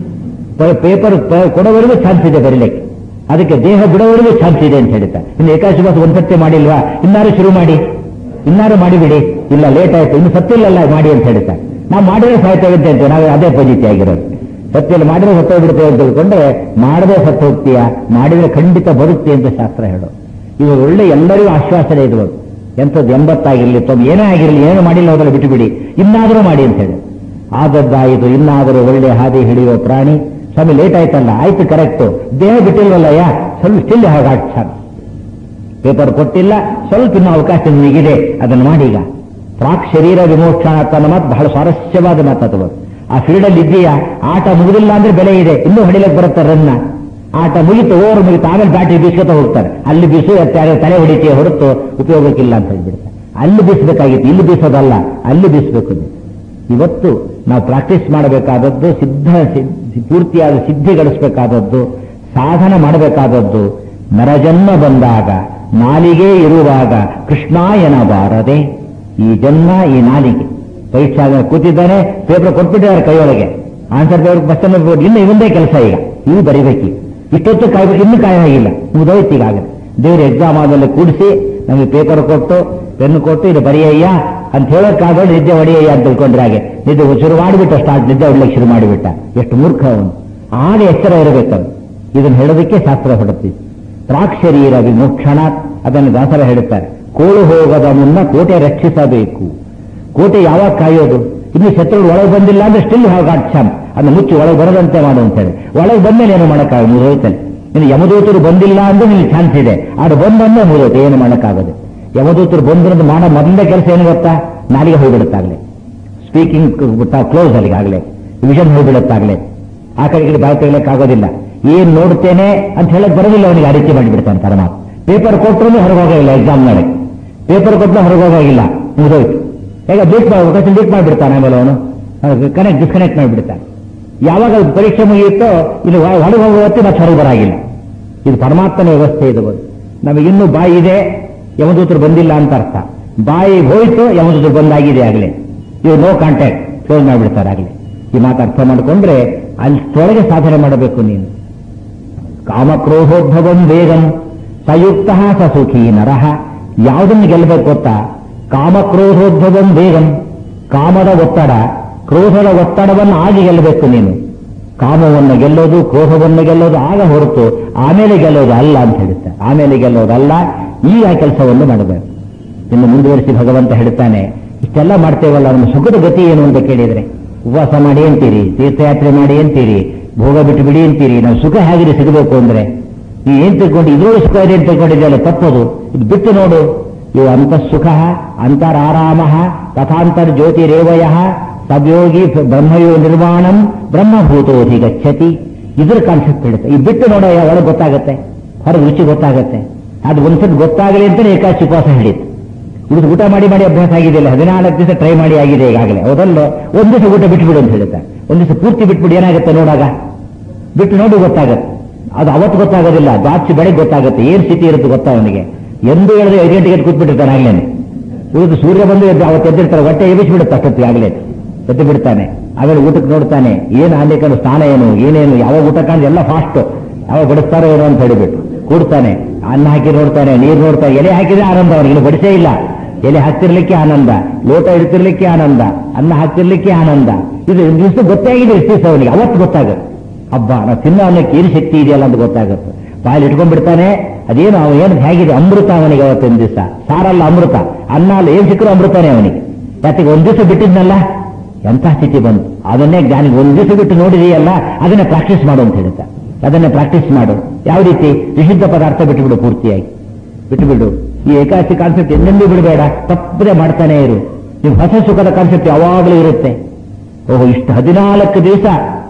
ಪೇಪರ್ ಕೊಡೋವರೆಗೂ ಚಾನ್ಸ್ ಇದೆ ಬರೀಲಿಕ್ಕೆ ಅದಕ್ಕೆ ದೇಹ ಬಿಡೋವರೆಗೂ ಚಾನ್ಸ್ ಇದೆ ಅಂತ ಹೇಳ್ತಾರೆ ಇನ್ನು ಏಕಾಶಿ ಬಾಸ್ ಒಂದ್ಸರ್ತಿ ಮಾಡಿಲ್ವಾ ಇನ್ನಾರು ಶುರು ಮಾಡಿ ಇನ್ನಾರು ಮಾಡಿಬಿಡಿ ಇಲ್ಲ ಲೇಟ್ ಆಯ್ತು ಇನ್ನು ಸತ್ತಿಲ್ಲಲ್ಲ ಮಾಡಿ ಅಂತ ಹೇಳ್ತಾರೆ ನಾವು ಮಾಡಿದ್ರೆ ಸಾಯ್ತೇವೆ ಅಂತ ಹೇಳ್ತೇವೆ ನಾವು ಅದೇ ಪಜಿತಿ ಆಗಿರೋದು ಸತ್ಯಲ್ಲಿ ಮಾಡಿದ್ರೆ ಸತ್ತೋಗ್ಬಿಡ್ತೇವೆ ಅಂತ ತಿಳ್ಕೊಂಡ್ರೆ ಮಾಡದೆ ಸತ್ತು ಹೋಗ್ತೀಯ ಮಾಡಿದ್ರೆ ಖಂಡಿತ ಬರುತ್ತೆ ಅಂತ ಶಾಸ್ತ್ರ ಹೇಳೋ ಇದು ಒಳ್ಳೆ ಎಲ್ಲರಿಗೂ ಆಶ್ವಾಸನೆ ಇದು ಎಂಥದ್ದು ಎಂಬತ್ತಾಗಿರ್ಲಿ ತೊಂಬ ಏನೇ ಆಗಿರಲಿ ಏನು ಮಾಡಿಲ್ಲ ಹೋದ್ರೆ ಬಿಟ್ಟುಬಿಡಿ ಇನ್ನಾದರೂ ಮಾಡಿ ಅಂತ ಹೇಳಿ ಆದದ್ದಾಯಿತು ಇನ್ನಾದರೂ ಒಳ್ಳೆ ಹಾದಿ ಹಿಡಿಯುವ ಪ್ರಾಣಿ ಸ್ವಾಮಿ ಲೇಟ್ ಆಯ್ತಲ್ಲ ಆಯ್ತು ಕರೆಕ್ಟ್ ದೇಹ ಬಿಟ್ಟಿಲ್ವಲ್ಲಯ್ಯ ಸ್ವಲ್ಪ ಸ್ಟಿಲ್ ಹಾಗಾಗ್ತ ಪೇಪರ್ ಕೊಟ್ಟಿಲ್ಲ ಸ್ವಲ್ಪ ಇನ್ನೂ ಅವಕಾಶ ನಿಮಗಿದೆ ಅದನ್ನು ಮಾಡಿ ಈಗ ಪ್ರಾಕ್ ಶರೀರ ವಿಮೋಕ್ಷಣ ತನ್ನ ಮಾತು ಬಹಳ ಸ್ವಾರಸ್ಯವಾದ ಮಾತದು ಆ ಫೀಲ್ಡ್ ಅಲ್ಲಿ ಇದೆಯಾ ಆಟ ಮುಗಿದಿಲ್ಲ ಅಂದ್ರೆ ಬೆಲೆ ಇದೆ ಇನ್ನೂ ಹೊಡಿಲಕ್ಕೆ ಬರುತ್ತೆ ರನ್ನ ಆಟ ಮುಗಿತು ಓವರ್ ಮುಗಿತು ಆಮೇಲೆ ಬ್ಯಾಟ್ರಿ ಬೀಸ್ಕೊತ ಹೋಗ್ತಾರೆ ಅಲ್ಲಿ ಬೀಸು ಎತ್ತಾರೆ ತಲೆ ಹೊಡಿತೀಯ ಹೊರತು ಉಪಯೋಗಕ್ಕಿಲ್ಲ ಅಂತ ಹೇಳ್ಬಿಡ್ತಾರೆ ಅಲ್ಲಿ ಬೀಸಬೇಕಾಗಿತ್ತು ಇಲ್ಲಿ ಬೀಸೋದಲ್ಲ ಅಲ್ಲಿ ಬೀಸಬೇಕು ಇವತ್ತು ನಾವು ಪ್ರಾಕ್ಟೀಸ್ ಮಾಡಬೇಕಾದದ್ದು ಸಿದ್ಧ ಸಿದ್ಧಿ- ಪೂರ್ತಿಯಾದ ಸಿದ್ಧಿ ಗಳಿಸಬೇಕಾದದ್ದು ಸಾಧನ ಮಾಡಬೇಕಾದದ್ದು ನರಜನ್ಮ ಬಂದಾಗ ನಾಲಿಗೆ ಇರುವಾಗ ಕೃಷ್ಣ ಎನಬಾರದೆ ಈ ಜನ್ಮ ಈ ನಾಲಿಗೆ ಪರೀಕ್ಷಾ ಕೂತಿದ್ದಾನೆ ಪೇಪರ್ ಕೊಟ್ಬಿಟ್ಟಿದ್ದಾರೆ ಕೈಯೊಳಗೆ ಆನ್ಸರ್ ಪೇಪರ್ ಕ್ವಶನ್ ಇನ್ನು ಇವಂದೇ ಕೆಲಸ ಈಗ ಇವು ಬರಿಬೇಕು ಇಷ್ಟೊತ್ತು ಕಾಯ್ಬೇಕು ಇನ್ನೂ ಕಾಯಾಗಿಲ್ಲ ಮುಗಿದೋಯ್ತು ಈಗಾಗಲೇ ದೇವ್ರ ಎಕ್ಸಾಮ್ ಆದಲ್ಲಿ ಕೂಡಿಸಿ ನಮಗೆ ಪೇಪರ್ ಕೊಟ್ಟು ಪೆನ್ ಕೊಟ್ಟು ಇದು ಬರೆಯಯ್ಯ ಅಂತ ಹೇಳೋಕ್ಕಾಗೋ ನಿದ್ದೆ ಹೊಡೆಯಯ್ಯ ಅಂತ ತಿಳ್ಕೊಂಡ್ರೆ ಹಾಗೆ ನಿದ್ದೆ ಶುರು ಮಾಡಿಬಿಟ್ಟ ಸ್ಟಾರ್ಟ್ ನಿದ್ದೆ ಹೊಡ್ಲಿಕ್ಕೆ ಶುರು ಮಾಡಿಬಿಟ್ಟ ಎಷ್ಟು ಮೂರ್ಖ ಅವನು ಆಗ ಎಚ್ಚರ ಇರಬೇಕದು ಇದನ್ನು ಹೇಳೋದಕ್ಕೆ ಶಾಸ್ತ್ರ ಹೊಡುತ್ತಿ ಪ್ರಾಕ್ ಶರೀರ ವಿಮೋಕ್ಷಣ ಅದನ್ನು ದಾಸರ ಹೇಳುತ್ತಾರೆ ಕೋಳು ಹೋಗದ ಮುನ್ನ ಕೋಟೆ ರಕ್ಷಿಸಬೇಕು ಕೋಟೆ ಯಾವಾಗ ಕಾಯೋದು ಇನ್ನು ಶತ್ರುಗಳು ಒಳಗೆ ಬಂದಿಲ್ಲ ಅಂದ್ರೆ ಸ್ಟಿಲ್ ಹಾವ್ ಗಾಟ್ ಚಾನ್ಸ್ ಅದನ್ನ ಮುಚ್ಚಿ ಒಳಗೆ ಬರದಂತೆ ಮಾಡು ಅಂತ ಹೇಳಿ ಒಳಗೆ ಬಂದ್ಮೇಲೆ ಏನು ಮಾಡೋಕ್ಕಾಗ ಮುಗಿದೋಯ್ತಾನೆ ಇನ್ನು ಯಮದೂತರು ಬಂದಿಲ್ಲ ಅಂದ್ರೆ ನಿನ್ಗೆ ಚಾನ್ಸ್ ಇದೆ ಅದು ಬಂದಂದ್ರೆ ಮುಗಿದೋಯ್ತು ಏನು ಮಾಡೋಕ್ಕಾಗದೆ ಯಮದೂತರು ಬಂದಿರೋದು ಮಾಡೋ ಮೊದಲನೇ ಕೆಲಸ ಏನು ಗೊತ್ತಾ ನಾಲಿಗೆ ಹೋಗ್ಬಿಡುತ್ತಾಗಲೇ ಸ್ಪೀಕಿಂಗ್ ಕ್ಲೋಸ್ ಅಲ್ಲಿಗಾಗಲೇ ವಿಷನ್ ಹೋಗ್ಬಿಡುತ್ತಾಗಲೇ ಆ ಕಡೆ ಈ ಕಡೆ ಬಾಯಿ ತೆಗಲಿಕ್ಕಾಗೋದಿಲ್ಲ ಏನ್ ನೋಡ್ತೇನೆ ಅಂತ ಹೇಳಕ್ ಬರೋದಿಲ್ಲ ಅವನಿಗೆ ಅರಿಕೆ ಮಾಡಿಬಿಡ್ತಾನೆ ಪರಮಾತ್ಮ ಪೇಪರ್ ಕೊಟ್ಟರು ಹೊರಗೆ ಹೋಗಿಲ್ಲ ಎಕ್ಸಾಮ್ ನಾಳೆ ಪೇಪರ್ ಕೊಟ್ಟರು ಹೊರಗೆ ಹೋಗಿಲ್ಲ ಮುಗಿದೋಯ್ತು ಈಗ ಡೀಟ್ ಅವಕಾಶ ಡೀಟ್ ಮಾಡಿಬಿಡ್ತಾನೆ ಆಮೇಲೆ ಅವನು ಕನೆಕ್ಟ್ ಡಿಸ್ಕನೆಕ್ಟ್ ಮಾಡಿಬಿಡ್ತಾನೆ ಯಾವಾಗ ಅದು ಪರೀಕ್ಷೆ ಮುಗಿಯುತ್ತೋ ಇಲ್ಲಿ ಹೊ- ಹೊರಗೆ ಹೋಗುವ ಹೊತ್ತಿಗೆ ಮತ್ತೆ ಹೊರಗೆ ಬರಾಗಿಲ್ಲ ಇದು ಪರಮಾತ್ಮನ ವ್ಯವಸ್ಥೆ ಇದು ನಮಗಿನ್ನೂ ಬಾಯಿ ಇದೆ ಯಮದೂತರು ಬಂದಿಲ್ಲ ಅಂತ ಅರ್ಥ ಬಾಯಿ ಹೋಯ್ತು ಯಮದೂತರು ಬಂದಾಗಿದೆ ಆಗಲೇ ಇವು ನೋ ಕಾಂಟ್ಯಾಕ್ಟ್ ಕ್ಲೋಸ್ ಮಾಡಿಬಿಡ್ತಾರೆ ಆಗಲೇ ಈ ಮಾತು ಅರ್ಥ ಮಾಡಿಕೊಂಡ್ರೆ ಅಲ್ಲಿ ತೊಳಗೆ ಸಾಧನೆ ಮಾಡಬೇಕು ನೀನು ಕಾಮಕ್ರೋಧೋದ್ಭವಂ ವೇಗಂ ಸಯುಕ್ತ ಸ ಸುಖಿ ನರಹ ಯಾವುದನ್ನು ಗೆಲ್ಲಬೇಕು ಗೊತ್ತಾ ಕಾಮಕ್ರೋಧೋದ್ಭವಂ ವೇಗಂ ಕಾಮದ ಒತ್ತಡ ಕ್ರೋಧದ ಒತ್ತಡವನ್ನು ಆಗಿ ಗೆಲ್ಲಬೇಕು ನೀನು ಕಾಮವನ್ನು ಗೆಲ್ಲೋದು ಕ್ರೋಧವನ್ನು ಗೆಲ್ಲೋದು ಆಗ ಹೊರತು ಆಮೇಲೆ ಗೆಲ್ಲೋದು ಅಲ್ಲ ಅಂತ ಹೇಳುತ್ತೆ ಆಮೇಲೆ ಗೆಲ್ಲೋದಲ್ಲ ಈಗ ಆ ಕೆಲಸವನ್ನು ಮಾಡಬೇಕು ಇನ್ನು ಮುಂದುವರಿಸಿ ಭಗವಂತ ಹೇಳ್ತಾನೆ ಇಷ್ಟೆಲ್ಲ ಮಾಡ್ತೇವಲ್ಲ ನಮ್ಮ ಸುಖದ ಗತಿ ಏನು ಅಂತ ಕೇಳಿದ್ರೆ ಉಪವಾಸ ಮಾಡಿ ಅಂತೀರಿ ತೀರ್ಥಯಾತ್ರೆ ಮಾಡಿ ಅಂತೀರಿ ಭೋಗ ಬಿಟ್ಟು ಬಿಡಿ ಅಂತೀರಿ ನಾವು ಸುಖ ಹೇಗಿದೆ ಸಿಗಬೇಕು ಅಂದ್ರೆ ನೀವು ಏನ್ ತಿಳ್ಕೊಂಡು ಇದ್ರೊಳಗೆ ಸುಖ ಇದೆ ಅಂತ ತಿಳ್ಕೊಂಡಿದ್ದೆಲ್ಲ ತಪ್ಪದು ಇದು ಬಿಟ್ಟು ನೋಡು ಇವು ಅಂತಃಸುಖ ಅಂತರಾರಾಮ ತಥಾಂತರ ಜ್ಯೋತಿರೇವಯ ಸದ್ಯೋಗಿ ಬ್ರಹ್ಮಯೋ ನಿರ್ಮಾಣಂ ಬ್ರಹ್ಮಭೂತೋಧಿ ಗಚ್ಚತಿ ಇದ್ರ ಕಾನ್ಸೆಪ್ಟ್ ಹೇಳುತ್ತೆ ಈ ಬಿಟ್ಟು ನೋಡೋ ಒಳಗೆ ಗೊತ್ತಾಗತ್ತೆ ಹೊರಗೆ ರುಚಿ ಗೊತ್ತಾಗತ್ತೆ ಅದು ಒಂದ್ಸತಿ ಗೊತ್ತಾಗಲಿ ಅಂತಲೇ ಏಕಾಚಿ ಉಪವಾಸ ಹಿಡಿತು ಇದು ಊಟ ಮಾಡಿ ಮಾಡಿ ಅಭ್ಯಾಸ ಆಗಿದೆಯಲ್ಲ ಹದಿನಾಲ್ಕು ದಿವಸ ಟ್ರೈ ಮಾಡಿ ಆಗಿದೆ ಈಗಾಗಲೇ ಹೌದಲ್ಲ ಒಂದ್ ದಿವಸ ಊಟ ಬಿಟ್ಬಿಡು ಅಂತ ಹೇಳುತ್ತೆ ಒಂದ್ ದಿವಸ ಪೂರ್ತಿ ಬಿಟ್ಬಿಡು ಏನಾಗುತ್ತೆ ನೋಡಾಗ ಬಿಟ್ಟು ನೋಡಿ ಗೊತ್ತಾಗತ್ತೆ ಅದು ಅವತ್ತು ಗೊತ್ತಾಗೋದಿಲ್ಲ ಜಾಸ್ತಿ ಬೆಳಗ್ಗೆ ಗೊತ್ತಾಗುತ್ತೆ ಏನ್ ಸ್ಥಿತಿ ಇರುತ್ತೆ ಗೊತ್ತಾ ಅವನಿಗೆ ಎಂದು ಹೇಳಿದ್ರೆ ಐದು ಗಂಟೆಗೆ ಕೂತ್ಬಿಟ್ಟಿರ್ತಾನೆ ಆಗ್ಲೇನೆ ಉಳಿದು ಸೂರ್ಯ ಬಂದು ಎದ್ದು ಅವತ್ತು ಎದ್ದಿರ್ತಾರೆ ಹೊಟ್ಟೆ ಎಬ್ಬಿಸ್ಬಿಡುತ್ತೆ ಅಷ್ಟೊತ್ತಿಗೆ ಆಗ್ಲೇ ಎದ್ದು ಬಿಡ್ತಾನೆ ಆಮೇಲೆ ಊಟಕ್ಕೆ ನೋಡ್ತಾನೆ ಏನು ಆನ್ಲಿಕ್ಕೆ ಸ್ಥಾನ ಏನು ಏನೇನು ಯಾವಾಗ ಊಟ ಕಾಣ್ ಎಲ್ಲ ಫಾಸ್ಟ್ ಯಾವಾಗ ಬಡಿಸ್ತಾರೋ ಏನೋ ಅಂತ ಹೇಳಿಬಿಟ್ಟು ಕೂಡ್ತಾನೆ ಅನ್ನ ಹಾಕಿ ನೋಡ್ತಾನೆ ನೀರು ನೋಡ್ತಾನೆ ಎಲೆ ಹಾಕಿದ್ರೆ ಆನಂದ ಅವನಿಗೆ ಬಡಿಸೇ ಇಲ್ಲ ಎಲೆ ಹಾಕ್ತಿರ್ಲಿಕ್ಕೆ ಆನಂದ ಲೋಟ ಇಡ್ತಿರ್ಲಿಕ್ಕೆ ಆನಂದ ಅನ್ನ ಹಾಕ್ತಿರ್ಲಿಕ್ಕೆ ಆನಂದ ಇದು ದಿವಸ ಗೊತ್ತೇ ಆಗಿದೆ ಎಷ್ಟು ದಿವಸ ಅವನಿಗೆ ಅವತ್ತು ಗೊತ್ತಾಗುತ್ತೆ ಹಬ್ಬ ನಾವು ತಿನ್ನೋ ಅನ್ನಕ್ಕೆ ಏನು ಶಕ್ತಿ ಇದೆಯಲ್ಲ ಅಂತ ಗೊತ್ತಾಗುತ್ತೆ ಬಾಯಲ್ಲಿ ಇಟ್ಕೊಂಡ್ಬಿಡ್ತಾನೆ ಅದೇನು ಅವನು ಏನು ಹೇಗಿದೆ ಅಮೃತ ಅವನಿಗೆ ಅವತ್ತಿನ ದಿವಸ ಸಾರಲ್ಲ ಅಮೃತ ಅನ್ನ ಅಲ್ಲ ಏನ್ ಸಿಕ್ಕರು ಅಮೃತನೇ ಅವನಿಗೆ ಯಾತಿಗೆ ಒಂದ್ ದಿವಸ ಬಿಟ್ಟಿದ್ನಲ್ಲ ಎಂಥ ಸ್ಥಿತಿ ಬಂತು ಅದನ್ನೇ ಜ್ಞಾನಿಗೆ ಒಂದ್ ದಿವಸ ಬಿಟ್ಟು ನೋಡಿದೆಯಲ್ಲ ಅದನ್ನೇ ಪ್ರಾಕ್ಟೀಸ್ ಮಾಡು ಅಂತ ಹೇಳ್ತಾ ಅದನ್ನೇ ಪ್ರಾಕ್ಟೀಸ್ ಮಾಡು ಯಾವ ರೀತಿ ನಿಷಿದ್ಧ ಪದಾರ್ಥ ಬಿಟ್ಟುಬಿಡು ಪೂರ್ತಿಯಾಗಿ ಬಿಟ್ಟುಬಿಡು ಈ ಏಕಾದಶಿ ಕಾನ್ಸೆಪ್ಟ್ ಎಂದೆಂದೂ ಬಿಡಬೇಡ ತಪ್ಪದೆ ಮಾಡ್ತಾನೆ ಇರು ನೀವು ಹೊಸ ಸುಖದ ಕಾನ್ಸೆಪ್ಟ್ ಯಾವಾಗಲೂ ಇರುತ್ತೆ ಓಹೋ ಇಷ್ಟು ಹದಿನಾಲ್ಕು ದಿವಸ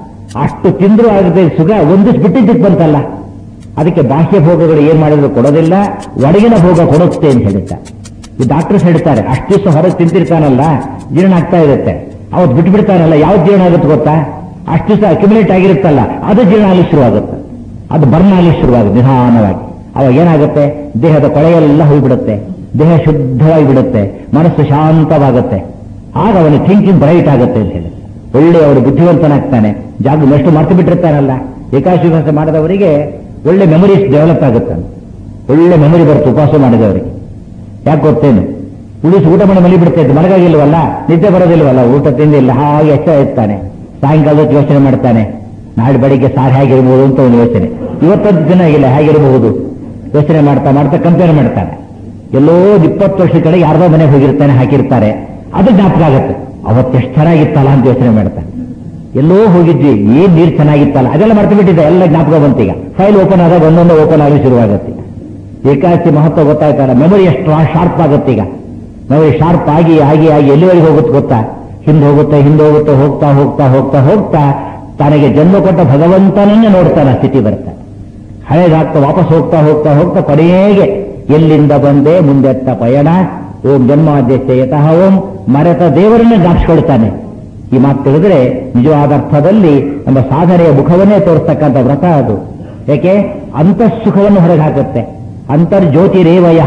ಅಷ್ಟು ತಿಂದ್ರು ಆಗದೆ ಸುಖ ಒಂದಿಷ್ಟು ಬಿಟ್ಟಿದ್ದಕ್ಕೆ ಬಂತಲ್ಲ ಅದಕ್ಕೆ ಬಾಹ್ಯ ಭೋಗಗಳು ಏನ್ ಮಾಡಿದ್ರು ಕೊಡೋದಿಲ್ಲ ಒಳಗಿನ ಭೋಗ ಕೊಡುತ್ತೆ ಅಂತ ಹೇಳುತ್ತೆ ಈ ಡಾಕ್ಟರ್ಸ್ ಹೇಳ್ತಾರೆ ಅಷ್ಟು ದಿವಸ ಹೊರಗೆ ತಿಂತಿರ್ತಾನಲ್ಲ ಜೀರ್ಣ ಆಗ್ತಾ ಇರುತ್ತೆ ಅವತ್ತು ಬಿಟ್ಟು ಬಿಡ್ತಾನಲ್ಲ ಯಾವ್ದು ಜೀರ್ಣ ಆಗುತ್ತೆ ಗೊತ್ತಾ ಅಷ್ಟು ದಿವಸ ಅಕ್ಯುಮುಲೇಟ್ ಆಗಿರುತ್ತಲ್ಲ ಅದು ಜೀರ್ಣ ಆಗಲಿಕ್ಕೆ ಶುರುವಾಗುತ್ತೆ ಅದು ಬರ್ನ್ ಆಗಲಿಕ್ಕೆ ಶುರುವಾಗುತ್ತೆ ನಿಧಾನವಾಗಿ ಅವಾಗ ಏನಾಗುತ್ತೆ ದೇಹದ ಕೊಳೆಯೆಲ್ಲ ಹೋಗ್ಬಿಡುತ್ತೆ ದೇಹ ಶುದ್ಧವಾಗಿ ಬಿಡುತ್ತೆ ಮನಸ್ಸು ಶಾಂತವಾಗುತ್ತೆ ಆಗ ಅವನ ಥಿಂಕಿಂಗ್ ಬ್ರೈಟ್ ಆಗುತ್ತೆ ಅಂತ ಹೇಳಿ ಒಳ್ಳೆ ಅವರು ಬುದ್ಧಿವಂತನಾಗ್ತಾನೆ ಜಾಗ ಎಷ್ಟು ಮರ್ತು ಬಿಟ್ಟಿರ್ತಾನಲ್ಲ ಏಕಾಶಿವಾಸ ಮಾಡಿದವರಿಗೆ ಒಳ್ಳೆ ಮೆಮೊರೀಸ್ ಡೆವಲಪ್ ಆಗುತ್ತೆ ಒಳ್ಳೆ ಮೆಮೊರಿ ಬರುತ್ತೆ ಉಪವಾಸ ಮಾಡಿದವರಿಗೆ ಯಾಕೆ ಗೊತ್ತೇನು ಉಳಿಸಿ ಊಟ ಮಾಡಿ ಮಲಿ ಬಿಡ್ತಾ ಇದ್ದು ಮಲಗಾಗಿಲ್ವಲ್ಲ ನಿದ್ದೆ ಬರೋದಿಲ್ವಲ್ಲ ಊಟ ತಿಂದಿಲ್ಲ ಹಾಗೆ ಎಚ್ಚರ ಇರ್ತಾನೆ ಸಾಯಂಕಾಲದ ಯೋಚನೆ ಮಾಡ್ತಾನೆ ನಾಳೆ ಬೆಳಿಗ್ಗೆ ಸಾರು ಹೇಗಿರ್ಬೋದು ಅಂತ ಒಂದು ಯೋಚನೆ ಇವತ್ತೊಂದು ದಿನ ಆಗಿಲ್ಲ ಹೇಗಿರಬಹುದು ಯೋಚನೆ ಮಾಡ್ತಾ ಮಾಡ್ತಾ ಕಂಪೇರ್ ಮಾಡ್ತಾನೆ ಎಲ್ಲೋ ಇಪ್ಪತ್ತು ವರ್ಷದ ಕಡೆ ಯಾರ್ದೋ ಮನೆಗೆ ಹೋಗಿರ್ತಾನೆ ಹಾಕಿರ್ತಾರೆ ಅದು ಜ್ಞಾಪಕ ಆಗುತ್ತೆ ಅವತ್ತೆಷ್ಟು ಚೆನ್ನಾಗಿತ್ತಲ್ಲ ಅಂತ ಯೋಚನೆ ಮಾಡ್ತಾನೆ ಎಲ್ಲೋ ಹೋಗಿದ್ವಿ ಏನ್ ನೀರು ಚೆನ್ನಾಗಿತ್ತಲ್ಲ ಅದೆಲ್ಲ ಮರ್ತು ಬಿಟ್ಟಿದ್ದೆ ಎಲ್ಲ ಜ್ಞಾಪಕ ಬಂತೀಗ ಫೈಲ್ ಓಪನ್ ಆದಾಗ ಒಂದೊಂದು ಓಪನ್ ಆಗಲಿ ಶುರುವಾಗುತ್ತೆ ಏಕಾದಶಿ ಮಹತ್ವ ಗೊತ್ತಾಯ್ತಲ್ಲ ಮೆಮೊರಿ ಎಷ್ಟು ಶಾರ್ಪ್ ಆಗುತ್ತೆ ಈಗ ಮೆಮೊರಿ ಶಾರ್ಪ್ ಆಗಿ ಆಗಿ ಆಗಿ ಎಲ್ಲಿವರೆಗೆ ಹೋಗುತ್ತೆ ಗೊತ್ತಾ ಹಿಂದೆ ಹೋಗುತ್ತೆ ಹಿಂದೆ ಹೋಗುತ್ತೆ ಹೋಗ್ತಾ ಹೋಗ್ತಾ ಹೋಗ್ತಾ ಹೋಗ್ತಾ ತನಗೆ ಜನ್ಮ ಕೊಟ್ಟ ಭಗವಂತನನ್ನೇ ನೋಡ್ತಾನೆ ಆ ಸ್ಥಿತಿ ಬರುತ್ತೆ ಹಳೆದಾಗ್ತಾ ವಾಪಸ್ ಹೋಗ್ತಾ ಹೋಗ್ತಾ ಹೋಗ್ತಾ ಕೊನೆಗೆ ಎಲ್ಲಿಂದ ಬಂದೆ ಮುಂದೆತ್ತ ಪಯಣ ಓಂ ಜನ್ಮಾದ್ಯಸ್ಯ ಯತಃ ಓಂ ಮರೆತ ದೇವರನ್ನೇ ಜ್ಞಾಪಿಸ್ಕೊಳ್ತಾನೆ ಈ ಮಾತು ತಿಳಿದ್ರೆ ನಿಜವಾದ ಅರ್ಥದಲ್ಲಿ ನಮ್ಮ ಸಾಧನೆಯ ಮುಖವನ್ನೇ ತೋರಿಸ್ತಕ್ಕಂಥ ವ್ರತ ಅದು ಯಾಕೆ ಅಂತಃಸುಖವನ್ನು ಹೊರಗೆ ಹಾಕುತ್ತೆ ಅಂತರ್ಜ್ಯೋತಿರೇವಯ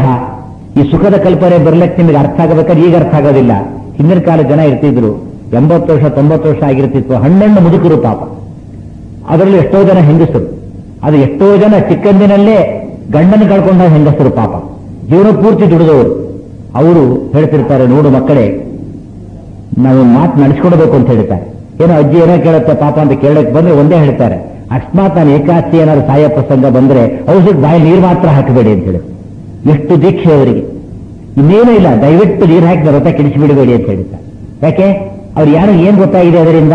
ಈ ಸುಖದ ಕಲ್ಪನೆ ಬರ್ಲಿಕ್ಕೆ ನಿಮಗೆ ಅರ್ಥ ಆಗಬೇಕಾದ್ರೆ ಈಗ ಅರ್ಥ ಆಗೋದಿಲ್ಲ ಹಿಂದಿನ ಕಾಲ ಜನ ಇರ್ತಿದ್ರು ಎಂಬತ್ತು ವರ್ಷ ತೊಂಬತ್ತು ವರ್ಷ ಆಗಿರ್ತಿತ್ತು ಹಣ್ಣಣ್ಣು ಮುದುಕರು ಪಾಪ ಅದರಲ್ಲಿ ಎಷ್ಟೋ ಜನ ಹೆಂಗಸರು ಅದು ಎಷ್ಟೋ ಜನ ಚಿಕ್ಕಂದಿನಲ್ಲೇ ಗಂಡನ ಕಳ್ಕೊಂಡ ಹೆಂಗಸರು ಪಾಪ ಜೀವನ ಪೂರ್ತಿ ದುಡಿದವರು ಅವರು ಹೇಳ್ತಿರ್ತಾರೆ ನೋಡು ಮಕ್ಕಳೇ ನಾವು ಮಾತು ನಡೆಸ್ಕೊಡ್ಬೇಕು ಅಂತ ಹೇಳ್ತಾರೆ ಏನೋ ಅಜ್ಜಿ ಏನೋ ಕೇಳುತ್ತೆ ಪಾಪ ಅಂತ ಕೇಳಕ್ಕೆ ಬಂದ್ರೆ ಒಂದೇ ಹೇಳ್ತಾರೆ ಅಕಸ್ಮಾತ್ ನಾನು ಏಕಾಸ್ತಿ ಏನಾದ್ರು ಸಾಯ ಪ್ರಸಂಗ ಬಂದ್ರೆ ಔಷಧ ಬಾಯಿ ನೀರು ಮಾತ್ರ ಹಾಕಬೇಡಿ ಅಂತ ಹೇಳಿ ಎಷ್ಟು ದೀಕ್ಷೆ ಅವರಿಗೆ ಇನ್ನೇನೂ ಇಲ್ಲ ದಯವಿಟ್ಟು ನೀರು ಹಾಕಿ ವ್ರತ ಕೆಡಿಸಿಬಿಡಬೇಡಿ ಅಂತ ಹೇಳ್ತಾರೆ ಯಾಕೆ ಅವ್ರು ಯಾರು ಏನ್ ಗೊತ್ತಾಗಿದೆ ಅದರಿಂದ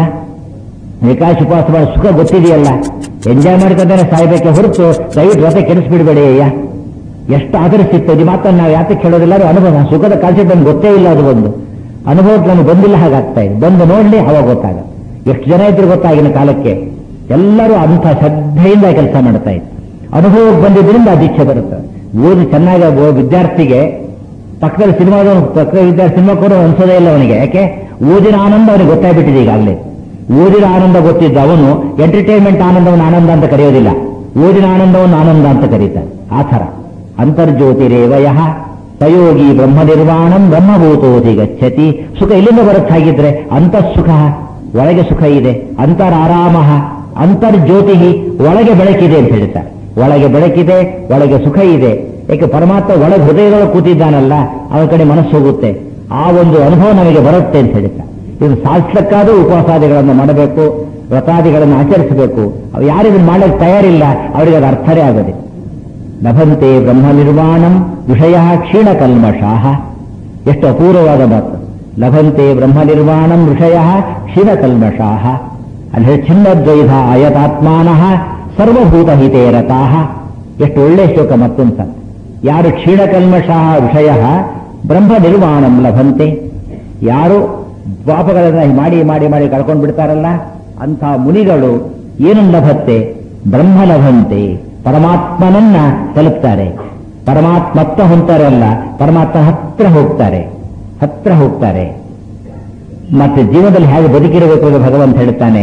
ಏಕಾಶಿ ಉಪವಾಸ ಮಾಡೋ ಸುಖ ಗೊತ್ತಿದೆಯಲ್ಲ ಎಂಜಾಯ್ ಮಾಡ್ಕೊಂಡೇ ಸಾಯ್ಬೇಕೆ ಹೊರತು ದಯವಿಟ್ಟು ವ್ರತ ಕೆಡಿಸ್ಬಿಡ್ಬೇಡಿ ಅಯ್ಯ ಎಷ್ಟು ಆಧರಿಸಿತ್ತು ಈ ಮಾತನ್ನು ನಾವು ಯಾತಕ್ಕೆ ಹೇಳೋದಿಲ್ಲ ಅದು ಅನುಭವ ಸುಖದ ಕಾನ್ಸೆಪ್ಟ್ ನಮ್ಗೆ ಗೊತ್ತೇ ಇಲ್ಲ ಅದು ಒಂದು ಅನುಭವಕ್ಕೆ ನಮ್ಗೆ ಬಂದಿಲ್ಲ ಹಾಗಾಗ್ತಾ ಇದೆ ಬಂದು ನೋಡ್ಲಿ ಅವಾಗ ಗೊತ್ತಾಗ ಎಷ್ಟು ಜನ ಇದ್ರು ಗೊತ್ತಾಗಿನ ಕಾಲಕ್ಕೆ ಎಲ್ಲರೂ ಅಂಥ ಶ್ರದ್ಧೆಯಿಂದ ಕೆಲಸ ಮಾಡ್ತಾ ಇದ್ರು ಅನುಭವಕ್ಕೆ ಬಂದಿದ್ರಿಂದ ಆ ದೀಕ್ಷೆ ಬರುತ್ತೆ ಓದಿ ಚೆನ್ನಾಗಿ ಒಬ್ಬ ವಿದ್ಯಾರ್ಥಿಗೆ ಪಕ್ಕದಲ್ಲಿ ಸಿನಿಮಾದ ಪಕ್ಕದ ವಿದ್ಯಾರ್ಥಿ ಸಿನಿಮಾ ಕೂಡ ಅನ್ಸೋದೇ ಇಲ್ಲ ಅವನಿಗೆ ಯಾಕೆ ಓದಿನ ಆನಂದ ಅವನಿಗೆ ಗೊತ್ತಾಗ್ಬಿಟ್ಟಿದೆ ಈಗಾಗಲೇ ಓದಿನ ಆನಂದ ಗೊತ್ತಿದ್ದ ಅವನು ಎಂಟರ್ಟೈನ್ಮೆಂಟ್ ಆನಂದವನ್ನು ಆನಂದ ಅಂತ ಕರೆಯೋದಿಲ್ಲ ಓದಿನ ಆನಂದವನ್ನು ಆನಂದ ಅಂತ ಕರೀತಾರೆ ಆ ಥರ ಅಂತರ್ಜ್ಯೋತಿರೇವಯ ತಯೋಗಿ ಬ್ರಹ್ಮ ನಿರ್ವಾಣಂ ಬ್ರಹ್ಮಭೂತೋತಿ ಗಚ್ಚತಿ ಸುಖ ಎಲ್ಲಿಂದ ಬರುತ್ತೆ ಹಾಗಿದ್ರೆ ಅಂತಃಸುಖ ಒಳಗೆ ಸುಖ ಇದೆ ಅಂತರಾರಾಮ ಅಂತರ್ಜ್ಯೋತಿ ಒಳಗೆ ಬೆಳಕಿದೆ ಅಂತ ಹೇಳ್ತಾರೆ ಒಳಗೆ ಬೆಳಕಿದೆ ಒಳಗೆ ಸುಖ ಇದೆ ಏಕೆ ಪರಮಾತ್ಮ ಒಳಗೆ ಹೃದಯದೊಳಗೆ ಕೂತಿದ್ದಾನಲ್ಲ ಅವನ ಕಡೆ ಮನಸ್ಸು ಹೋಗುತ್ತೆ ಆ ಒಂದು ಅನುಭವ ನಮಗೆ ಬರುತ್ತೆ ಅಂತ ಹೇಳ್ತಾರೆ ಇದು ಸಾಧಿಸಕ್ಕಾದ್ರೂ ಉಪವಾಸಾದಿಗಳನ್ನು ಮಾಡಬೇಕು ವ್ರತಾದಿಗಳನ್ನು ಆಚರಿಸಬೇಕು ಅವು ಯಾರಿಗೂ ಮಾಡಕ್ಕೆ ತಯಾರಿಲ್ಲ ಅವರಿಗೆ ಅದು ಅರ್ಥನೇ ಆಗೋದಿಲ್ಲ ಲಭಂತೆ ಬ್ರಹ್ಮ ನಿರ್ವಾಣಂ ವಿಷಯ ಕ್ಷೀಣ ಕಲ್ಮಷಾಹ ಎಷ್ಟು ಅಪೂರ್ವವಾದ ಮಾತು ಲಭಂತೆ ಬ್ರಹ್ಮ ನಿರ್ವಾಣಂ ಋಷಯ ಕ್ಷೀಣಕಲ್ಮಷಾ ಅಲ್ಲಿ ಹೇಳಿ ಚಿನ್ನದ್ವೈಧ ಅಯತಾತ್ಮಾನಃ ಸರ್ವಭೂತ ಹಿತೇ ರತಾಃ ಎಷ್ಟು ಒಳ್ಳೆ ಶ್ಲೋಕ ಮತ್ತೊಂದು ಸಲ ಯಾರು ಕ್ಷೀಣಕಲ್ಮಷಃ ಋಷಯ ಬ್ರಹ್ಮ ನಿರ್ವಾಣಂ ಲಭಂತೆ ಯಾರು ದ್ವಾಪಗಳನ್ನ ಮಾಡಿ ಮಾಡಿ ಮಾಡಿ ಕಳ್ಕೊಂಡು ಬಿಡ್ತಾರಲ್ಲ ಅಂಥ ಮುನಿಗಳು ಏನು ಲಭತ್ತೆ ಬ್ರಹ್ಮ ಲಭಂತೆ ಪರಮಾತ್ಮನನ್ನ ತಲುಪ್ತಾರೆ ಪರಮಾತ್ಮತ್ವ ಹೊಂತಾರಲ್ಲ ಪರಮಾತ್ಮ ಹತ್ರ ಹೋಗ್ತಾರೆ ಹತ್ರ ಹೋಗ್ತಾರೆ ಮತ್ತೆ ಜೀವನದಲ್ಲಿ ಹೇಗೆ ಬದುಕಿರಬೇಕು ಎಂದು ಭಗವಂತ ಹೇಳ್ತಾನೆ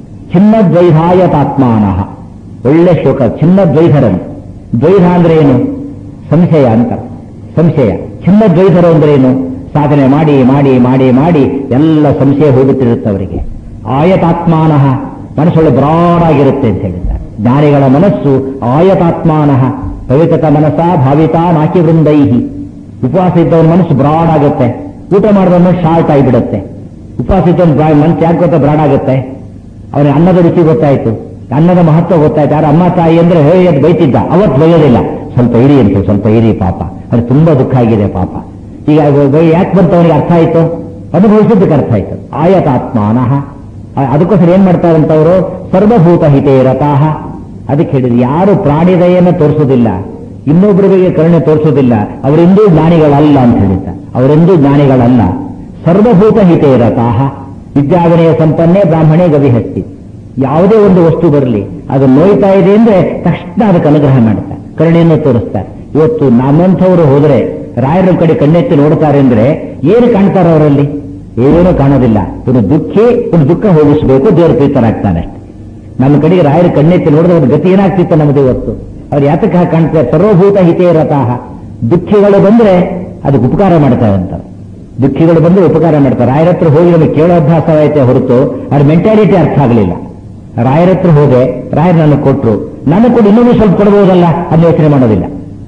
ಚಿನ್ನದ್ವೈಧಾಯತಾತ್ಮಾನಃ ಒಳ್ಳೆ ಶ್ಲೋಕ ಚಿನ್ನದ್ವೈಧರನ್ ದ್ವೈಧ ಅಂದ್ರೆ ಏನು ಸಂಶಯ ಅಂತ ಸಂಶಯ ಚಿನ್ನದ್ವೈಧರು ಅಂದ್ರೆ ಏನು ಸಾಧನೆ ಮಾಡಿ ಮಾಡಿ ಮಾಡಿ ಮಾಡಿ ಎಲ್ಲ ಸಂಶಯ ಹೋಗುತ್ತಿರುತ್ತೆ ಅವರಿಗೆ ಆಯತಾತ್ಮಾನಃ ಮನಸ್ಸೊಳ್ಳೆ ಬ್ರಾಡ್ ಆಗಿರುತ್ತೆ ಅಂತ ಹೇಳಿದ್ದಾರೆ ಜ್ಞಾನಿಗಳ ಮನಸ್ಸು ಆಯತಾತ್ಮಾನಃ ಪವಿತ್ರತ ಮನಸ್ಸ ಭಾವಿತಾ ನಾಕಿ ವೃಂದೈಹಿ ಉಪವಾಸ ಇದ್ದವನ ಮನಸ್ಸು ಬ್ರಾಡ್ ಆಗುತ್ತೆ ಊಟ ಮಾಡಿದವನ ಶಾರ್ಟ್ ಆಗಿಬಿಡುತ್ತೆ ಉಪವಾಸ ಇದ್ದವನ ಮನಸ್ಸು ಯಾಕೆ ಗೊತ್ತಾ ಬ್ರಾಡ್ ಆಗುತ್ತೆ ಅವನಿಗೆ ಅನ್ನದ ರುಚಿ ಗೊತ್ತಾಯ್ತು ಅನ್ನದ ಮಹತ್ವ ಗೊತ್ತಾಯ್ತು ಯಾರು ಅಮ್ಮ ತಾಯಿ ಅಂದ್ರೆ ಹೇ ಅಂತ ಬೈತಿದ್ದ ಅವತ್ತು ಬೈಯೋದಿಲ್ಲ ಸ್ವಲ್ಪ ಇರಿ ಅಂತ ಸ್ವಲ್ಪ ಇರಿ ಪಾಪ ಅದು ತುಂಬಾ ದುಃಖ ಆಗಿದೆ ಪಾಪ ಈಗ ಯಾಕೆ ಬಂತ ಅವನಿಗೆ ಅರ್ಥ ಆಯ್ತು ಅನುಭವಿಸಿದ್ದಕ್ಕೆ ಅರ್ಥ ಆಯ್ತು ಆಯತಾತ್ಮಾನಃ ಅದಕ್ಕೋಸ್ಕರ ಏನ್ ಮಾಡ್ತಾರಂತವರು ಸರ್ವಭೂತ ಹಿತೇ ರತಾಹ ಅದಕ್ಕೆ ಹೇಳಿದ್ರು ಯಾರು ಪ್ರಾಣಿ ದಯೆಯನ್ನು ತೋರಿಸೋದಿಲ್ಲ ಇನ್ನೊಬ್ಬರಿಗೆ ಕರುಣೆ ತೋರಿಸೋದಿಲ್ಲ ಅವರೆಂದೂ ಜ್ಞಾನಿಗಳಲ್ಲ ಅಂತ ಹೇಳಿದ್ದ ಅವರೆಂದೂ ಜ್ಞಾನಿಗಳಲ್ಲ ಸರ್ವಭೂತ ಹಿತೇ ರತಾಹ ವಿದ್ಯಾವಿನಯ ಸಂಪನ್ನೆ ಬ್ರಾಹ್ಮಣೇ ಗವಿಹಸ್ತಿ ಯಾವುದೇ ಒಂದು ವಸ್ತು ಬರಲಿ ಅದು ನೋಯ್ತಾ ಇದೆ ಅಂದ್ರೆ ತಕ್ಷಣ ಅದಕ್ಕೆ ಅನುಗ್ರಹ ಮಾಡ್ತಾರೆ ಕರುಣೆಯನ್ನು ತೋರಿಸ್ತಾರೆ ಇವತ್ತು ನಮ್ಮಂಥವರು ಹೋದ್ರೆ ರಾಯರ ಕಡೆ ಕಣ್ಣೆತ್ತಿ ನೋಡ್ತಾರೆ ಅಂದ್ರೆ ಏನು ಕಾಣ್ತಾರೆ ಅವರಲ್ಲಿ ಏನೂ ಕಾಣೋದಿಲ್ಲ ಒಂದು ದುಃಖಿ ಒಂದು ದುಃಖ ಹೋಗಿಸಬೇಕು ದೇವರು ಪ್ರೀತರಾಗ್ತಾನೆ ಅಷ್ಟೇ ನಮ್ಮ ಕಡೆಗೆ ರಾಯರ ಕಣ್ಣೆತ್ತಿ ನೋಡಿದ್ರೆ ಅವ್ರ ಗತಿ ಏನಾಗ್ತಿತ್ತು ನಮ್ಮದು ಇವತ್ತು ಅವ್ರು ಯಾತಕ್ಕೆ ಹಾಗೆ ಕಾಣ್ತಾರೆ ಸರ್ವಭೂತ ಹಿತೇ ರಥಾಹ ದುಃಖಿಗಳು ಬಂದ್ರೆ ಅದಕ್ಕೆ ಉಪಕಾರ ಮಾಡ್ತಾರೆ ಅಂತ ದುಃಖಿಗಳು ಬಂದ್ರೆ ಉಪಕಾರ ಮಾಡ್ತಾರೆ ರಾಯರ ಹತ್ರ ಹೋಗಿ ನಮಗೆ ಕೇಳೋ ಅಭ್ಯಾಸವಾಯಿತೆ ಹೊರತು ಅವ್ರ ಮೆಂಟಾಲಿಟಿ ಅರ್ಥ ಆಗಲಿಲ್ಲ ರಾಯರ ಹತ್ರ ಹೋದೆ ರಾಯರು ನನಗೆ ಕೊಟ್ಟರು ನನಗೆ ಕೊಟ್ಟು ಇನ್ನೊಂದು ಸ್ವಲ್ಪ ಕೊಡಬಹುದಲ್ಲ ಅದನ್ನ ಯೋಚನೆ ಮಾಡೋದಿಲ್ಲ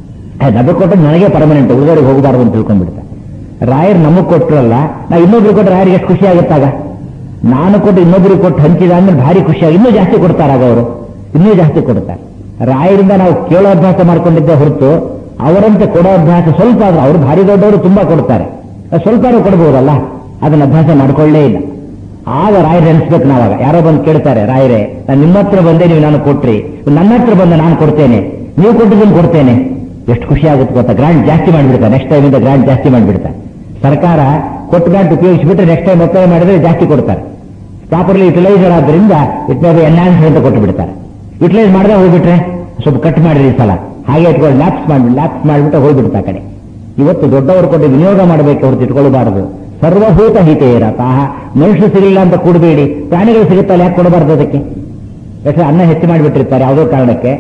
ನಮಗೆ ಕೊಟ್ಟರೆ ನನಗೆ ಪರ್ಮನೆಂಟ್ ಉಳಿದವರಿಗೆ ಹೋಗಬಾರ್ದು ಅಂತ ತಿಳ್ಕೊಂಡ್ಬಿಡ್ತಾರೆ ರಾಯರು ನಮಗೆ ಕೊಟ್ಟರಲ್ಲ ನಾ ಇನ್ನೊಬ್ರಿಗೆ ಕೊಟ್ಟರೆ ರಾಯರಿಗೆ ಎಷ್ಟು ಖುಷಿ ಆಗುತ್ತಾಗ ನಾನು ಕೊಟ್ಟು ಇನ್ನೊಬ್ರಿಗೆ ಕೊಟ್ಟು ಹಂಚಿದ ಅಂದ್ರೆ ಭಾರಿ ಖುಷಿಯಾಗಿ ಇನ್ನೂ ಜಾಸ್ತಿ ಕೊಡ್ತಾರಾಗ ಅವರು ಇನ್ನೂ ಜಾಸ್ತಿ ಕೊಡ್ತಾರೆ ರಾಯರಿಂದ ನಾವು ಕೇಳೋ ಅಭ್ಯಾಸ ಮಾಡ್ಕೊಂಡಿದ್ದೆ ಹೊರತು ಅವರಂತೆ ಕೊಡೋ ಅಭ್ಯಾಸ ಸ್ವಲ್ಪ ಆದ್ರೆ ಅವರು ಭಾರಿ ದೊಡ್ಡವರು ತುಂಬಾ ಕೊಡ್ತಾರೆ ಸ್ವಲ್ಪ ಕೊಡ್ಬೋದಲ್ಲ ಅದನ್ನ ಅಭ್ಯಾಸ ಮಾಡ್ಕೊಳ್ಳೇ ಇಲ್ಲ ಆಗ ರಾಯರು ನೆನೆಸ್ಬೇಕು ನಾವಾಗ ಯಾರೋ ಬಂದು ಕೇಳ್ತಾರೆ ರಾಯರೇ ನಾನು ನಿಮ್ಮ ಹತ್ರ ಬಂದೆ ನೀವು ನಾನು ಕೊಟ್ರಿ ನನ್ನ ಹತ್ರ ಬಂದೆ ನಾನು ಕೊಡ್ತೇನೆ ನೀವು ಕೊಟ್ಟಿದ್ದನ್ನು ಕೊಡ್ತೇನೆ ಎಷ್ಟು ಖುಷಿ ಆಗುತ್ತೆ ಗೊತ್ತಾ ಗ್ರಾಂಟ್ ಜಾಸ್ತಿ ಮಾಡಿಬಿಡ್ತಾರೆ ನೆಕ್ಸ್ಟ್ ಟೈಮ್ ಇಂದ ಗ್ರಾಂಟ್ ಜಾಸ್ತಿ ಮಾಡಿಬಿಡ್ತಾರೆ ಸರ್ಕಾರ ಕೊಟ್ಟು ಗ್ರಾಂಟ್ ಉಪಯೋಗಿಸಿಬಿಟ್ರೆ ನೆಕ್ಸ್ಟ್ ಟೈಮ್ ಅಪ್ಲೈ ಮಾಡಿದ್ರೆ ಜಾಸ್ತಿ ಕೊಡ್ತಾರೆ ಪ್ರಾಪರ್ಲಿ ಯುಟಿಲೈಸರ್ ಆದ್ದರಿಂದ ಇಟ್ ಮೇ ಬಿ ಎನ್ಹಾನ್ಸ್ ಅಂತ ಕೊಟ್ಟು ಬಿಡ್ತಾರೆ ಯುಟಿಲೈಸ್ ಮಾಡದೆ ಹೋಗ್ಬಿಟ್ರೆ ಸ್ವಲ್ಪ ಕಟ್ ಮಾಡಿರಿ ಈ ಸಲ ಹಾಗೆ ಇಟ್ಕೊಂಡು ಲ್ಯಾಪ್ಸ್ ಮಾಡಿ ಲ್ಯಾಪ್ಸ್ ಮಾಡಿಬಿಟ್ಟು ಹೋಗ್ಬಿಡ್ತಾ ಕಡೆ ಇವತ್ತು ದೊಡ್ಡವರು ಕೊಟ್ಟು ವಿನಿಯೋಗ ಮಾಡಬೇಕು ಹೊರತು ಇಟ್ಕೊಳ್ಬಾರದು ಸರ್ವಭೂತ ಹಿತೇ ರಥಾಹ ಮನುಷ್ಯ ಸಿಗಲಿಲ್ಲ ಅಂತ ಕೂಡಬೇಡಿ ಪ್ರಾಣಿಗಳು ಸಿಗುತ್ತಲ್ಲ ಯಾಕೆ ಕೊಡಬಾರ್ದು ಅದಕ್ಕೆ ಯಾಕಂದ್ರೆ ಅನ್ನ ಹೆಚ್ಚು ಮಾಡಿಬಿಟ್ಟಿರ್ತಾರೆ ಯಾವುದೋ ಕಾರಣಕ್ಕೆ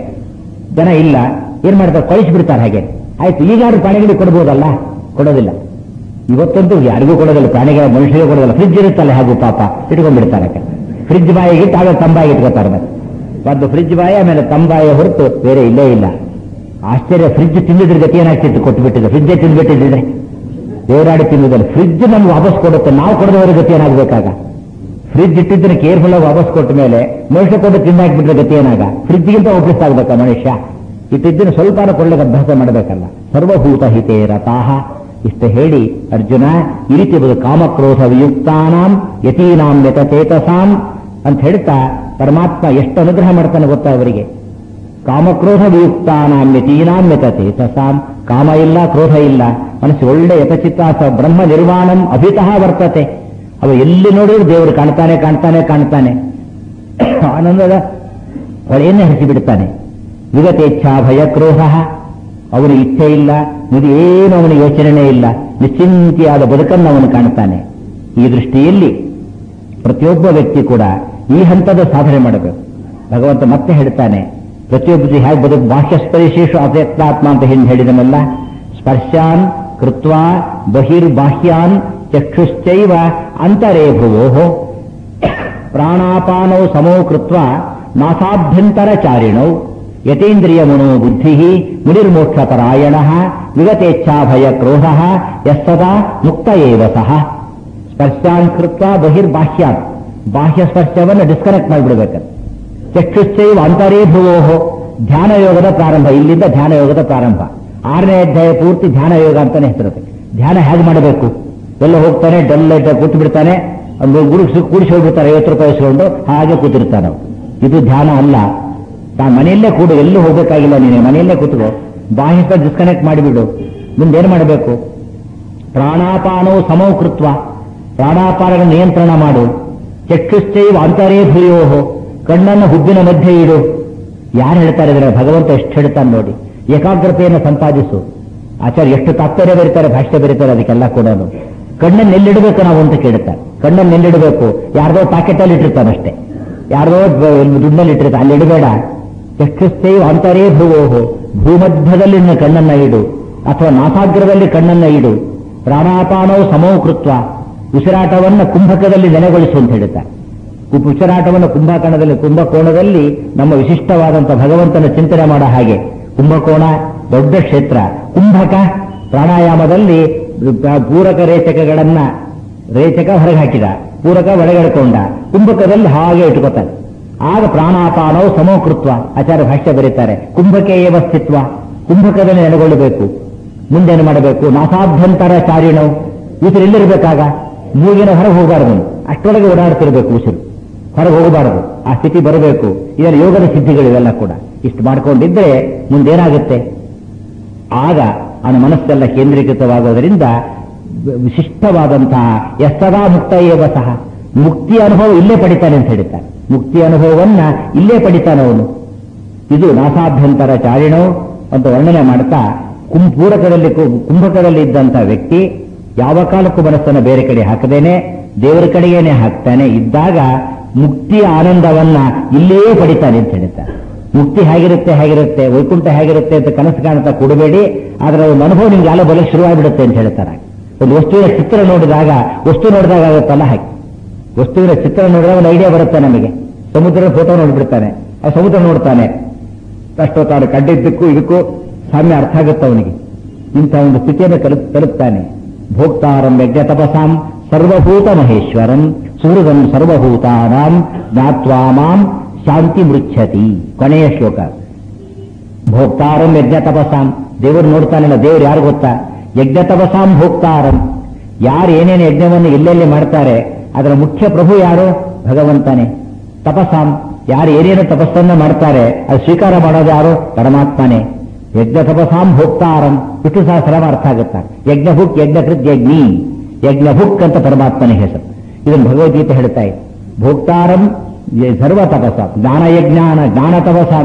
ಜನ ಇಲ್ಲ ಏನ್ ಮಾಡ್ತಾರೆ ಕಳಿಸಿಬಿಡ್ತಾರೆ ಹಾಗೆ ಆಯ್ತು ಈಗಾದ್ರೂ ಪ್ರಾಣಿಗಳಿಗೆ ಕೊಡ್ಬೋದಲ್ಲ ಕೊಡೋದಿಲ್ಲ ಇವತ್ತಂತೂ ಯಾರಿಗೂ ಕೊಡೋದಿಲ್ಲ ಪ್ರಾಣಿಗಳ ಮನುಷ್ಯರಿಗೆ ಕೊಡೋದಿಲ್ಲ ಫ್ರಿಜ್ ಇರುತ್ತಲ್ಲ ಹಾಗೂ ಪಾಪ ಇಟ್ಕೊಂಡ್ಬಿಡ್ತಾರೆ ಫ್ರಿಜ್ ಬಾಯಿಗೆ ತಾವೇ ತಂಬಾಯಿ ಇಟ್ಕೋತಾರೆ ಮತ್ತೆ ಒಂದು ಫ್ರಿಜ್ ಬಾಯಿ ಆಮೇಲೆ ತಂಬಾಯಿ ಹೊರತು ಬೇರೆ ಇಲ್ಲೇ ಇಲ್ಲ ಆಶ್ಚರ್ಯ ಫ್ರಿಜ್ ತಿಂದಿದ್ರೆ ಗತಿ ಏನಾಗ್ತಿತ್ತು ಕೊಟ್ಟು ಬಿಟ್ಟಿದ್ರೆ ಫ್ರಿಜ್ಜೇ ತಿಂದ್ಬಿಟ್ಟಿದ್ರೆ ದೇವರಾಡಿ ತಿನ್ನುವುದಲ್ಲ ಫ್ರಿಜ್ ನಮ್ಗೆ ವಾಪಸ್ ಕೊಡುತ್ತೆ ನಾವು ಕೊಡದವರ ಗತಿ ಏನಾಗಬೇಕಾಗ ಫ್ರಿಜ್ ಇಟ್ಟಿದ್ದನ್ನು ಕೇರ್ಫುಲ್ ಆಗಿ ವಾಪಸ್ ಕೊಟ್ಟ ಮೇಲೆ ಮನುಷ್ಯ ಕೊಟ್ಟು ತಿಂದಾಕ್ಬಿಟ್ರೆ ಗತಿ ಏನಾಗ ಫ್ರಿಜ್ಗಿಂತ ವಾಪಸ್ ಆಗ್ಬೇಕಾ ಮನುಷ್ಯ ಇಟ್ಟಿದ್ದನ್ನು ಸ್ವಲ್ಪ ಕೊಳ್ಳಕ್ಕೆ ಅಭ್ಯಾಸ ಮಾಡಬೇಕಲ್ಲ ಸರ್ವಭೂತ ಹಿತೇ ರಥಾಹ ಇಷ್ಟು ಹೇಳಿ ಅರ್ಜುನ ಈ ರೀತಿ ಬದು ಕಾಮಕ್ರೋಧ ವಿಯುಕ್ತಾನಾಂ ಯತೀನಾಂ ಯತಚೇತಸಾಂ ಅಂತ ಹೇಳ್ತಾ ಪರಮಾತ್ಮ ಎಷ್ಟು ಅನುಗ್ರಹ ಮಾಡ್ತಾನೆ ಗೊತ್ತಾ ಅವರಿಗೆ ಕಾಮಕ್ರೋಧ ವಿಯುಕ್ತಾನಾಂ ಯತೀನಾಂ ಯತಚೇತಸಾಂ ಕಾಮ ಇಲ್ಲ ಕ್ರೋಧ ಇಲ್ಲ ಮನಸ್ಸು ಒಳ್ಳೆ ಯಥಚಿತ್ತಾಸ ಬ್ರಹ್ಮ ನಿರ್ವಾಣಂ ಅಭಿತಃ ವರ್ತತೆ ಅವ ಎಲ್ಲಿ ನೋಡಿದ್ರು ದೇವರು ಕಾಣ್ತಾನೆ ಕಾಣ್ತಾನೆ ಕಾಣ್ತಾನೆ ಆನಂದದ ಹೊಳೆಯನ್ನೇ ಹರಿಸಿಬಿಡ್ತಾನೆ ವಿಗತೇಚ್ಛಾ ಭಯ ಕ್ರೋಧ ಅವನ ಇಚ್ಛೆ ಇಲ್ಲ ಇದು ಏನು ಅವನ ಯೋಚನೆ ಇಲ್ಲ ನಿಶ್ಚಿಂತೆಯಾದ ಬದುಕನ್ನು ಅವನು ಕಾಣ್ತಾನೆ ಈ ದೃಷ್ಟಿಯಲ್ಲಿ ಪ್ರತಿಯೊಬ್ಬ ವ್ಯಕ್ತಿ ಕೂಡ ಈ ಹಂತದ ಸಾಧನೆ ಮಾಡಬೇಕು ಭಗವಂತ ಮತ್ತೆ ಹೇಳ್ತಾನೆ ಪ್ರತಿಯೊಬ್ಬರು ಹೇಗೆ ಬದುಕು ಬಾಹ್ಯ ಸ್ಪರಿಶೇಷು ಅಪ್ರಯತ್ನಾತ್ಮ ಅಂತ ಹಿಂದೆ ಹೇಳಿದನಲ್ಲ ಸ್ಪರ್ಶಾನ್ ಕೃತ್ವ ಬಹಿರ್ಬಾಹ್ಯಾನ್ ಚಕ್ಷುಶ್ಚೈವ ಅಂತರೇ ಭುವೋ ಪ್ರಾಣಾಪಾನೌ ಸಮೋ ಕೃತ್ವ ನಾಸಾಭ್ಯಂತರ ಚಾರಿಣೌ ಯತೇಂದ್ರಿಯ ಮನೋ ಬುದ್ಧಿ ಮುನಿರ್ಮೋಕ್ಷಪರಾಯಣ ವಿಗತೇಚ್ಛಾ ಭಯ ಕ್ರೋಧ ಯಸ್ಸದಾ ಮುಕ್ತ ಏವ ಸಹ ಸ್ಪರ್ಶಾನ್ ಕೃತ್ವ ಬಹಿರ್ಬಾಹ್ಯಾನ್ ಬಾಹ್ಯ ಸ್ಪರ್ಶವನ್ನು ಡಿಸ್ಕನೆಕ್ಟ್ ಮಾಡಿಬಿಡ್ಬೇಕು ಚಕ್ಷುಶ್ಚೈವ ಅಂತರೇ ಭುವೋ ಧ್ಯಾನ ಯೋಗದ ಪ್ರಾರಂಭ ಇಲ್ಲಿಂದ ಧ್ಯಾನ ಯೋಗದ ಪ್ರಾರಂಭ ಆರನೇ ಅಧ್ಯಾಯ ಪೂರ್ತಿ ಧ್ಯಾನ ಯೋಗ ಅಂತಾನೆ ಹೆಸರುತ್ತೆ ಧ್ಯಾನ ಹೇಗೆ ಮಾಡಬೇಕು ಎಲ್ಲ ಹೋಗ್ತಾನೆ ಡಲ್ ಇದ್ದ ಕೂತು ಬಿಡ್ತಾನೆ ಒಂದು ಗುಡಿಸಿ ಕೂಡಿಸಿ ಹೋಗ್ಬಿಡ್ತಾರೆ ಐವತ್ತು ರೂಪಾಯಿ ಇಸ್ಕೊಂಡು ಹಾಗೆ ಕೂತಿರ್ತಾನೆ ಅವ್ನು. ಇದು ಧ್ಯಾನ ಅಲ್ಲ ನಾನು ಮನೆಯಲ್ಲೇ ಕೂಡು ಎಲ್ಲೂ ಹೋಗ್ಬೇಕಾಗಿಲ್ಲ ನೀನೆ ಮನೆಯಲ್ಲೇ ಕೂತ್ಕೋ ಬಾಹ್ಯ ಡಿಸ್ಕನೆಕ್ಟ್ ಮಾಡಿಬಿಡು ಮುಂದೇನು ಮಾಡಬೇಕು ಪ್ರಾಣಾಪಾನವು ಸಮವು ಕೃತ್ವ ಪ್ರಾಣಾಪಾನಗಳ ನಿಯಂತ್ರಣ ಮಾಡು ಚಕ್ಷುಶ್ಚೈವ ಅಂತರೇ ಭೂಯೋಹೋ ಕಣ್ಣನ್ನು ಹುಬ್ಬಿನ ಮಧ್ಯೆ ಇಡು ಯಾರು ಹೇಳ್ತಾರೆ ಇದ್ರೆ ಭಗವಂತ ಎಷ್ಟು ಹೇಳ್ತಾನೆ ನೋಡಿ ಏಕಾಗ್ರತೆಯನ್ನು ಸಂಪಾದಿಸು ಆಚಾರ್ಯ ಎಷ್ಟು ತಾತ್ಪರ್ಯ ಬರೀತಾರೆ ಭಾಷ್ಯ ಬರೀತಾರೆ ಅದಕ್ಕೆಲ್ಲ ಕೂಡ ಕಣ್ಣನ್ನು ಎಲ್ಲಿಡಬೇಕು ನಾವು ಅಂತ ಕೇಳ್ತಾರೆ ಕಣ್ಣನ್ನು ಎಲ್ಲಿಡಬೇಕು ಯಾರ್ದೋ ಪ್ಯಾಕೆಟಲ್ಲಿ ಇಟ್ಟಿರ್ತಾನೆ ಅಷ್ಟೇ ಯಾರ್ದೋ ದುಡ್ಡಲ್ಲಿ ಇಟ್ಟಿರ್ತಾನೆ ಅಲ್ಲಿ ಇಡಬೇಡ ಚಕ್ಷುಶ್ಚೈವ ಅಂತರೇ ಭೂವೋಹೋ ಭೂಮಧ್ಯದಲ್ಲಿ ನಿನ್ನ ಕಣ್ಣನ್ನ ಇಡು ಅಥವಾ ನಾಸಾಗ್ರದಲ್ಲಿ ಕಣ್ಣನ್ನ ಇಡು ಪ್ರಾಣಾಪಾನವು ಸಮವು ಕೃತ್ವ ಉಸಿರಾಟವನ್ನ ಕುಂಭಕದಲ್ಲಿ ನೆಲೆಗೊಳಿಸು ಅಂತ ಹೇಳುತ್ತಾರೆ ಉಪ್- ಉಸಿರಾಟವನ್ನು ಕುಂಭಕೋಣದಲ್ಲಿ ಕುಂಭಕೋಣದಲ್ಲಿ ನಮ್ಮ ವಿಶಿಷ್ಟವಾದಂತಹ ಭಗವಂತನ ಚಿಂತನೆ ಮಾಡೋ ಹಾಗೆ ಕುಂಭಕೋಣ ದೊಡ್ಡ ಕ್ಷೇತ್ರ ಕುಂಭಕ ಪ್ರಾಣಾಯಾಮದಲ್ಲಿ ಪ- ಪೂರಕ ರೇಚಕಗಳನ್ನ ರೇಚಕ ಹೊರಗೆ ಹಾಕಿದ ಪೂರಕ ಒಳಗೆಡ್ಕೊಂಡ ಕುಂಭಕದಲ್ಲಿ ಹಾಗೆ ಇಟ್ಕೋತಾನೆ ಆಗ ಪ್ರಾಣಾಪಾನವು ಸಮೋಕೃತ್ವ ಆಚಾರ್ಯ ಭಾಷ್ಯ ಬರೀತಾರೆ ಕುಂಭಕೆ ಏವ ಸ್ಥಿತ್ವ ಕುಂಭಕದಲ್ಲಿ ನೆಲೆಗೊಳ್ಳಬೇಕು ಮುಂದೇನು ಮಾಡಬೇಕು ನಾಸಾಭ್ಯಂತರ ಚಾರಿಣವು ಉಸಿರು ಎಲ್ಲಿರ್ಬೇಕಾಗ ಮೂಗಿನ ಹೊರಗೆ ಹೋಗಬಾರದು ಅಷ್ಟೊಳಗೆ ಓಡಾಡ್ತಿರ್ಬೇಕು ಉಸಿರು ಹೊರಗೆ ಹೋಗಬಾರದು ಆ ಸ್ಥಿತಿ ಬರಬೇಕು ಇದರ ಯೋಗದ ಸಿದ್ಧಿಗಳಿವೆಲ್ಲ ಕೂಡ ಇಷ್ಟು ಮಾಡ್ಕೊಂಡಿದ್ರೆ ಮುಂದೇನಾಗುತ್ತೆ ಆಗ ಅವನ ಮನಸ್ಸೆಲ್ಲ ಕೇಂದ್ರೀಕೃತವಾಗೋದರಿಂದ ವಿಶಿಷ್ಟವಾದಂತಹ ಎಷ್ಟದಾ ಮುಕ್ತ ಏವ ಸಹ ಮುಕ್ತಿ ಅನುಭವ ಇಲ್ಲೇ ಪಡಿತಾನೆ ಅಂತ ಹೇಳ್ತಾರೆ ಮುಕ್ತಿ ಅನುಭವವನ್ನ ಇಲ್ಲೇ ಪಡಿತಾನೆ ಅವನು ಇದು ನಾಸಾಭ್ಯಂತರ ಚಾರಿಣೋ ಅಂತ ವರ್ಣನೆ ಮಾಡ್ತಾ ಕುಂಪೂರಕದಲ್ಲಿ ಕು- ಕುಂಭಕದಲ್ಲಿ ಇದ್ದಂತ ವ್ಯಕ್ತಿ ಯಾವ ಕಾಲಕ್ಕೂ ಮನಸ್ಸನ್ನು ಬೇರೆ ಕಡೆ ಹಾಕದೇನೆ ದೇವರ ಕಡೆಗೇನೆ ಹಾಕ್ತಾನೆ ಇದ್ದಾಗ ಮುಕ್ತಿಯ ಆನಂದವನ್ನ ಇಲ್ಲೇ ಪಡಿತಾನೆ ಅಂತ ಹೇಳ್ತಾರೆ ಮುಕ್ತಿ ಹೇಗಿರುತ್ತೆ ಹೇಗಿರುತ್ತೆ ವೈಕುಂಠ ಹೇಗಿರುತ್ತೆ ಅಂತ ಕನಸು ಕಾಣ್ತಾ ಕೊಡಬೇಡಿ ಅದರ ಒಂದು ಅನುಭವ ನಿಮ್ಗೆ ಎಲ್ಲ ಬರಲಿಕ್ಕೆ ಶುರುವಾಗಿಬಿಡುತ್ತೆ ಅಂತ ಹೇಳ್ತಾರೆ ಒಂದು ವಸ್ತುವಿನ ಚಿತ್ರ ನೋಡಿದಾಗ ವಸ್ತು ನೋಡಿದಾಗ ಆಗುತ್ತಲ್ಲ ಹಾಗೆ ವಸ್ತುವಿನ ಚಿತ್ರ ನೋಡಿದಾಗ ಒಂದು ಐಡಿಯಾ ಬರುತ್ತೆ ನಮಗೆ ಸಮುದ್ರದ ಫೋಟೋ ನೋಡ್ಬಿಡ್ತಾನೆ ಆ ಸಮುದ್ರ ನೋಡ್ತಾನೆ ಅಷ್ಟೋ ತಾನು ಕಂಡಿದ್ದಕ್ಕೂ ಇದಕ್ಕೂ ಸಾಮ್ಯ ಅರ್ಥ ಆಗುತ್ತೆ ಅವನಿಗೆ ಇಂಥ ಒಂದು ಸ್ಥಿತಿಯನ್ನು ತಲುಪ್ ತಲುಪ್ತಾನೆ ಭೋಕ್ತಾರಂ ಯಜ್ಞ ತಪಸಾಂ ಸರ್ವಭೂತ ಮಹೇಶ್ವರಂ ಸುಹೃದಂ ಸರ್ವಭೂತಾನಾಂ ಜ್ಞಾತ್ವಾ ಮಾಂ ಶಾಂತಿ ಮೃಚ್ಛತಿ ಕೊನೆಯ ಶ್ಲೋಕ ಭೋಕ್ತಾರಂ ಯಜ್ಞ ತಪಸಾಂ ದೇವರು ನೋಡ್ತಾನಲ್ಲ ದೇವರು ಯಾರು ಗೊತ್ತಾ ಯಜ್ಞ ತಪಸಾಂ ಭೋಕ್ತಾರಂ ಯಾರು ಏನೇನು ಯಜ್ಞವನ್ನು ಎಲ್ಲೆಲ್ಲಿ ಮಾಡ್ತಾರೆ ಅದರ ಮುಖ್ಯ ಪ್ರಭು ಯಾರು ಭಗವಂತನೇ ತಪಸಾಂ ಯಾರು ಏನೇನು ತಪಸ್ಸನ್ನ ಮಾಡ್ತಾರೆ ಅದು ಸ್ವೀಕಾರ ಮಾಡೋದು ಯಾರು ಪರಮಾತ್ಮನೇ ಯಜ್ಞ ತಪಸಾಂ ಭೋಕ್ತಾರಂ ವಿಷ್ಣು ಸಹಸ್ರನಾಮ ಅರ್ಥ ಆಗುತ್ತಾ ಯಜ್ಞ ಭುಕ್ ಯಜ್ಞ ಕೃತ್ ಯಜ್ಞಿ ಯಜ್ಞ ಭುಕ್ ಅಂತ ಪರಮಾತ್ಮನ ಹೆಸರು ಇದನ್ನು ಭಗವದ್ಗೀತೆ ಹೇಳ್ತಾ ಇದೆ ಭೋಕ್ತಾರಂ ಯ- ಸರ್ವ ತಪಸ ಜ್ಞಾನ ಯಜ್ಞಾನ ಜ್ಞಾನ ತಪಸಾಂ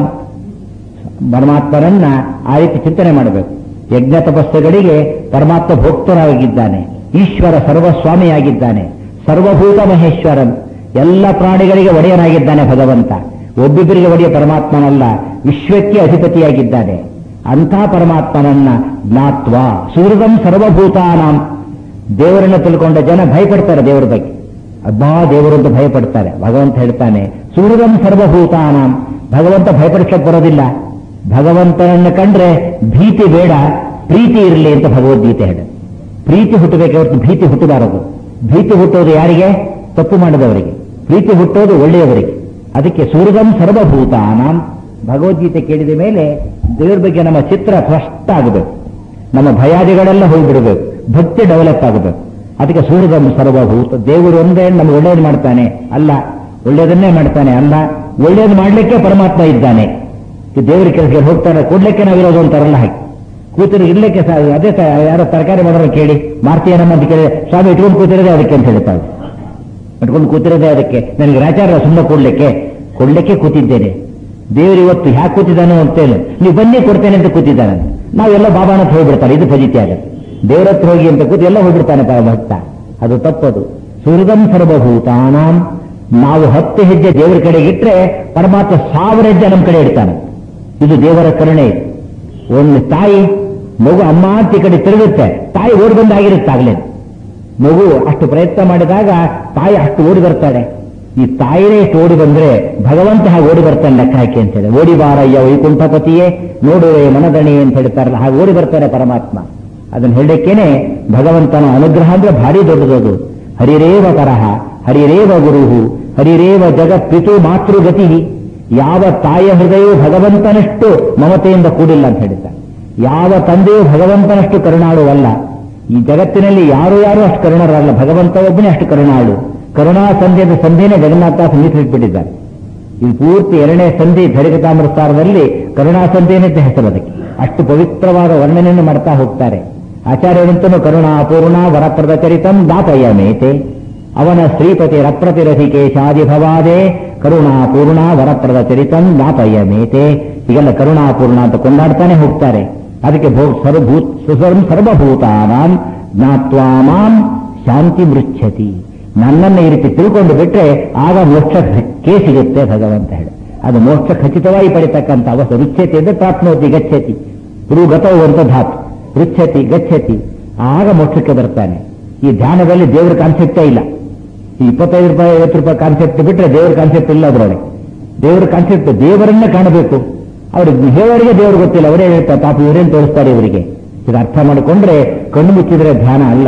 ಪರಮಾತ್ಮನನ್ನ ಆ ರೀತಿ ಚಿಂತನೆ ಮಾಡಬೇಕು ಯಜ್ಞ ತಪಸ್ಸುಗಳಿಗೆ ಪರಮಾತ್ಮ ಭೋಕ್ತರಾಗಿದ್ದಾನೆ ಈಶ್ವರ ಸರ್ವಸ್ವಾಮಿಯಾಗಿದ್ದಾನೆ ಸರ್ವಭೂತ ಮಹೇಶ್ವರನ್ ಎಲ್ಲ ಪ್ರಾಣಿಗಳಿಗೆ ಒಡೆಯನಾಗಿದ್ದಾನೆ ಭಗವಂತ ಒಬ್ಬೊಬ್ಬರಿಗೆ ಒಡೆಯ ಪರಮಾತ್ಮನಲ್ಲ ವಿಶ್ವಕ್ಕೆ ಅಧಿಪತಿಯಾಗಿದ್ದಾನೆ ಅಂಥ ಪರಮಾತ್ಮನನ್ನ ಜ್ಞಾತ್ವ ಸುಹೃದಂ ಸರ್ವಭೂತಾನಾಂ ದೇವರನ್ನು ತಿಳ್ಕೊಂಡ ಜನ ಭಯಪಡ್ತಾರೆ ದೇವರ ಬಗ್ಗೆ ಅಬ್ಬಾ ದೇವರು ಅಂತ ಭಯಪಡ್ತಾರೆ ಭಗವಂತ ಹೇಳ್ತಾನೆ ಸುಹೃದಂ ಸರ್ವಭೂತಾನಾಂ ಭಗವಂತ ಭಯಪಡಿಸಕ್ಕೆ ಬರೋದಿಲ್ಲ ಭಗವಂತನನ್ನು ಕಂಡ್ರೆ ಭೀತಿ ಬೇಡ ಪ್ರೀತಿ ಇರಲಿ ಅಂತ ಭಗವದ್ಗೀತೆ ಹೇಳ ಪ್ರೀತಿ ಹುಟ್ಟಬೇಕೆ ಹೊರತು ಭೀತಿ ಹುಟ್ಟಬಾರದು ಭೀತಿ ಹುಟ್ಟೋದು ಯಾರಿಗೆ ತಪ್ಪು ಮಾಡಿದವರಿಗೆ ಪ್ರೀತಿ ಹುಟ್ಟೋದು ಒಳ್ಳೆಯವರಿಗೆ ಅದಕ್ಕೆ ಸೂರ್ಯದಂ ಸರ್ವಭೂತಾನಾಂ ಭಗವದ್ಗೀತೆ ಕೇಳಿದ ಮೇಲೆ ದೇವರ ಬಗ್ಗೆ ನಮ್ಮ ಚಿತ್ರ ಸ್ಪಷ್ಟ ಆಗಬೇಕು ನಮ್ಮ ಭಯಾದಿಗಳೆಲ್ಲ ಹೋಗಿಬಿಡಬೇಕು ಭಕ್ತಿ ಡೆವಲಪ್ ಆಗಬೇಕು ಅದಕ್ಕೆ ಸೂರ್ಯದಂ ಸರ್ವಭೂತ ದೇವರು ಒಂದೇ ನಮ್ಗೆ ಒಳ್ಳೇದು ಮಾಡ್ತಾನೆ ಅಲ್ಲ ಒಳ್ಳೇದನ್ನೇ ಮಾಡ್ತಾನೆ ಅಲ್ಲ ಒಳ್ಳೇದು ಮಾಡ್ಲಿಕ್ಕೆ ಪರಮಾತ್ಮ ಇದ್ದಾನೆ ಈ ದೇವರ ಕೆಲಸಕ್ಕೆ ಹೋಗ್ತಾರೆ ಕೊಡ್ಲಿಕ್ಕೆ ನಾವಿರೋದು ಅಂತಾರಲ್ಲ ಹಾಗೆ ಕೂತಿರು ಇರ್ಲಿಕ್ಕೆ ಸ- ಅದೇ ಸ- ಯಾರೋ ತರಕಾರಿ ಮಾಡೋರು ಕೇಳಿ ಮಾರ್ತೀಯ ನಮ್ಮ ಅಂತ ಕೇಳಿ ಸ್ವಾಮಿ ಇಟ್ಕೊಂಡು ಕೂತಿರೋದೇ ಅದಕ್ಕೆ ಅಂತ ಹೇಳ್ತಾರೆ ಇಟ್ಕೊಂಡು ಕೂತಿರೋದೇ ಅದಕ್ಕೆ ನನಗೆ ರಾಚಾರ ಸುಮ್ಮನೆ ಕೊಡ್ಲಿಕ್ಕೆ ಕೊಡ್ಲಿಕ್ಕೆ ಕೂತಿದ್ದೇನೆ ದೇವರು ಇವತ್ತು ಹ್ಯಾಕ್ ಕೂತಿದ್ದಾನೋ ಅಂತೇಳಿ ನೀವು ಬನ್ನಿ ಕೊಡ್ತೇನೆ ಅಂತ ಕೂತಿದ್ದಾನೆ ನಾವೆಲ್ಲ ಬಾಬಾನ ಹತ್ರ ಹೋಗ್ಬಿಡ್ತಾರೆ ಇದು ಫಜಿತಿ ಆಗುತ್ತೆ ದೇವರ ಹತ್ರ ಹೋಗಿ ಅಂತ ಕೂತು ಎಲ್ಲ ಹೋಗ್ಬಿಡ್ತಾನೆ ಭಕ್ತ ಅದು ತಪ್ಪದು ಸುಹೃದಂ ಸರ್ವಭೂತಾನಾಂ ನಾವು ಹತ್ತು ಹೆಜ್ಜೆ ದೇವರ ಕಡೆಗೆ ಇಟ್ರೆ ಪರಮಾತ್ಮ ಸಾವಿರ ಹೆಜ್ಜೆ ನಮ್ಮ ಕಡೆ ಇಡ್ತಾನೆ ಇದು ದೇವರ ಕರುಣೆ ಇದು. ಒಂದು ತಾಯಿ ಮಗು ಅಮ್ಮ ಅಂತ ಈ ಕಡೆ ತಿರುಗುತ್ತೆ ತಾಯಿ ಓಡಿ ಬಂದಾಗಿರುತ್ತೆ ಆಗ್ಲೇ ಮಗು ಅಷ್ಟು ಪ್ರಯತ್ನ ಮಾಡಿದಾಗ ತಾಯಿ ಅಷ್ಟು ಓಡಿ ಬರ್ತಾಳೆ ಈ ತಾಯಿನೇ ಇಷ್ಟು ಓಡಿ ಬಂದ್ರೆ ಭಗವಂತ ಹಾಗೆ ಓಡಿ ಬರ್ತಾನೆ ಲೆಕ್ಕ ಹಾಕಿ ಅಂತ ಹೇಳಿ ಓಡಿ ಬಾರಯ್ಯ ವೈಕುಂಠಪತಿಯೇ ನೋಡುವೆ ಮನದಣಿ ಅಂತ ಹೇಳ್ತಾರಲ್ಲ ಹಾಗೆ ಓಡಿ ಬರ್ತಾನೆ ಪರಮಾತ್ಮ ಅದನ್ನ ಹೇಳಲಿಕ್ಕೇನೆ ಭಗವಂತನ ಅನುಗ್ರಹ ಅಂದ್ರೆ ಭಾರಿ ದೊಡ್ಡದದು ಹರಿರೇವ ಪರಹ ಹರಿರೇವ ಗುರುಹು ಹರಿರೇವ ಜಗತ್ ಪಿತು ಮಾತೃಗತಿ ಯಾವ ತಾಯಿಯ ಹೃದಯವು ಭಗವಂತನಷ್ಟು ಮಮತೆಯಿಂದ ಕೂಡಿಲ್ಲ ಅಂತ ಹೇಳಿದ್ದಾರೆ ಯಾವ ತಂದೆಯು ಭಗವಂತನಷ್ಟು ಕರುಣಾಳುವಲ್ಲ ಈ ಜಗತ್ತಿನಲ್ಲಿ ಯಾರು ಯಾರು ಅಷ್ಟು ಕರುಣರಲ್ಲ ಭಗವಂತ ಒಬ್ಬನೇ ಅಷ್ಟು ಕರುಣಾಳು ಕರುಣಾ ಸಂಧಿಯ ಸಂಧಿನೇ ಜಗನ್ನಾಥ ಮೀಸಲಿಟ್ಬಿಟ್ಟಿದ್ದಾರೆ ಇದು ಪೂರ್ತಿ ಎರಡನೇ ಸಂಧಿ ಧರಿಕತಾಮೃತಾರದಲ್ಲಿ ಕರುಣಾ ಸಂಧಿನೇ ಹೆಸರು ಅದಕ್ಕೆ ಅಷ್ಟು ಪವಿತ್ರವಾದ ವರ್ಣನೆಯನ್ನು ಮಾಡ್ತಾ ಹೋಗ್ತಾರೆ ಆಚಾರ್ಯರಂತನು ಕರುಣಾ ಪೂರ್ಣ ವರಪ್ರದ ಚರಿತಂ ದಾಪಯಮೇತೆ ಅವನ ಶ್ರೀಪತಿ ರಪ್ರತಿರಥಿಕೇಶಾದಿಭವಾದೆ ಕರುಣಾ ಪೂರ್ಣ ವರಪ್ರದ ಚರಿತಂ ದಾಪಯಮೇತೆ ಹೀಗೆಲ್ಲ ಕರುಣಾ ಪೂರ್ಣ ಅಂತ ಕೊಂಡಾಡ್ತಾನೆ ಹೋಗ್ತಾರೆ ಅದಕ್ಕೆ ಭೂ ಸರ್ವಭೂತ್ ಸುಸರ್ವ ಸರ್ವಭೂತಾನಾಂ ಜ್ಞಾತ್ವಾ ಮಾಂ ಶಾಂತಿ ಮೃಚ್ಛತಿ ನನ್ನನ್ನು ಈ ರೀತಿ ತಿಳ್ಕೊಂಡು ಬಿಟ್ರೆ ಆಗ ಮೋಕ್ಷಕ್ಕೆ ಸಿಗುತ್ತೆ ಭಗವಂತ ಹೇಳಿ ಅದು ಮೋಕ್ಷ ಖಚಿತವಾಗಿ ಪಡಿತಕ್ಕಂಥ ಅವಸ್ಥೆ ರುಚ್ಯತಿ ಅಂದ್ರೆ ಪ್ರಾಪ್ನೋತಿ ಗಚ್ಚತಿ ಗುರುಗತವು ಅಂತ ಧಾತು ರುಚ್ಯತಿ ಗಚ್ಚತಿ ಆಗ ಮೋಕ್ಷಕ್ಕೆ ಬರ್ತಾನೆ ಈ ಧ್ಯಾನದಲ್ಲಿ ದೇವರ ಕಾನ್ಸೆಪ್ಟೇ ಇಲ್ಲ ಈ ಇಪ್ಪತ್ತೈದು ರೂಪಾಯಿ ಐವತ್ತು ರೂಪಾಯಿ ಕಾನ್ಸೆಪ್ಟ್ ಬಿಟ್ರೆ ದೇವರ ಕಾನ್ಸೆಪ್ಟ್ ಇಲ್ಲ ಅದರೊಳಗೆ ದೇವರ ಕಾನ್ಸೆಪ್ಟ್ ದೇವರನ್ನ ಕಾಣಬೇಕು ಅವ್ರಿಗೆ ಹೇಳೋರಿಗೆ ದೇವರು ಗೊತ್ತಿಲ್ಲ ಅವರೇ ಹೇಳ್ತಾರೆ ಪಾಪ ಇವರೇನು ತೋರಿಸ್ತಾರೆ ಇವರಿಗೆ ಇದು ಅರ್ಥ ಮಾಡಿಕೊಂಡ್ರೆ ಕಣ್ಣು ಮುಚ್ಚಿದ್ರೆ ಧ್ಯಾನ ಅಲ್ಲ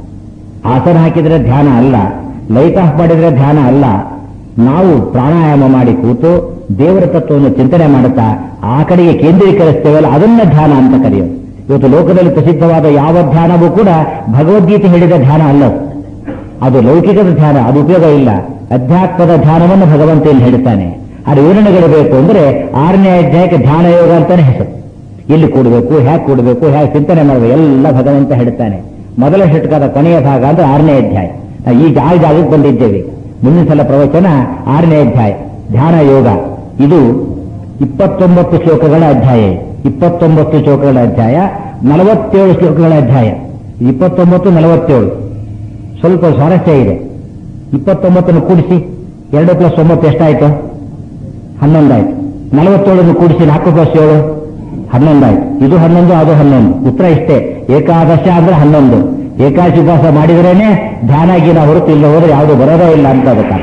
ಆಸನ ಹಾಕಿದ್ರೆ ಧ್ಯಾನ ಅಲ್ಲ ಲೈಟ್ ಆಫ್ ಮಾಡಿದ್ರೆ ಧ್ಯಾನ ಅಲ್ಲ ನಾವು ಪ್ರಾಣಾಯಾಮ ಮಾಡಿ ಕೂತು ದೇವರ ತತ್ವವನ್ನು ಚಿಂತನೆ ಮಾಡುತ್ತಾ ಆ ಕಡೆಗೆ ಕೇಂದ್ರೀಕರಿಸ್ತೇವಲ್ಲ ಅದನ್ನ ಧ್ಯಾನ ಅಂತ ಕರೆಯೋದು ಇವತ್ತು ಲೋಕದಲ್ಲಿ ಪ್ರಸಿದ್ಧವಾದ ಯಾವ ಧ್ಯಾನವೂ ಕೂಡ ಭಗವದ್ಗೀತೆ ಹೇಳಿದ ಧ್ಯಾನ ಅಲ್ಲ ಅದು. ಅದು ಲೌಕಿಕದ ಧ್ಯಾನ ಅದು ಉಪಯೋಗ ಇಲ್ಲ ಅಧ್ಯಾತ್ಮದ ಧ್ಯಾನವನ್ನು ಭಗವಂತ ಇಲ್ಲಿ ಹೇಳ್ತಾನೆ ಅದು ವಿವರಣೆಗಳು ಬೇಕು ಅಂದ್ರೆ ಆರನೇ ಅಧ್ಯಾಯಕ್ಕೆ ಧ್ಯಾನ ಯೋಗ ಅಂತಾನೆ ಹೆಸರು ಎಲ್ಲಿ ಕೂಡಬೇಕು ಹೇಗೆ ಕೂಡಬೇಕು ಹೇಗೆ ಚಿಂತನೆ ಮಾಡಬೇಕು ಎಲ್ಲ ಭಗವಂತ ಹೇಳ್ತಾನೆ ಮೊದಲ ಷಟ್ಕದ ಕೊನೆಯ ಭಾಗ ಅಂದ್ರೆ ಆರನೇ ಅಧ್ಯಾಯ ನಾವು ಈಗ ಆ ಜಾಗಕ್ಕೆ ಬಂದಿದ್ದೇವೆ ಮುಂದಿನ ಸಲ ಪ್ರವಚನ ಆರನೇ ಅಧ್ಯಾಯ ಧ್ಯಾನ ಯೋಗ ಇದು ಇಪ್ಪತ್ತೊಂಬತ್ತು ಶ್ಲೋಕಗಳ ಅಧ್ಯಾಯ ಇದು. ಇಪ್ಪತ್ತೊಂಬತ್ತು ಶ್ಲೋಕಗಳ ಅಧ್ಯಾಯ ನಲವತ್ತೇಳು ಶ್ಲೋಕಗಳ ಅಧ್ಯಾಯ ಇಪ್ಪತ್ತೊಂಬತ್ತು ನಲವತ್ತೇಳು ಸ್ವಲ್ಪ ಸ್ವಾರಸ್ಯ ಇದೆ ಇಪ್ಪತ್ತೊಂಬತ್ತನ್ನು ಕೂಡಿಸಿ ಎರಡು ಪ್ಲಸ್ ಒಂಬತ್ತು ಎಷ್ಟಾಯ್ತು ಹನ್ನೊಂದಾಯ್ತು ನಲವತ್ತೇಳನ್ನು ಕೂಡಿಸಿ ನಾಲ್ಕು ಪ್ಲಸ್ ಏಳು ಹನ್ನೊಂದಾಯ್ತು ಇದು ಹನ್ನೊಂದು ಅದು ಹನ್ನೊಂದು ಉತ್ತರ ಇಷ್ಟೇ ಏಕಾದಶ ಅಂದ್ರೆ ಹನ್ನೊಂದು ಏಕಾದಶಿ ಉಪವಾಸ ಮಾಡಿದ್ರೇನೆ ಧ್ಯಾನ ಗೀನ ಹೊರತು ಇಲ್ಲ ಹೋದ್ರೆ ಯಾವುದು ಬರೋದೇ ಇಲ್ಲ ಅಂತ ಅದಕ್ಕೆ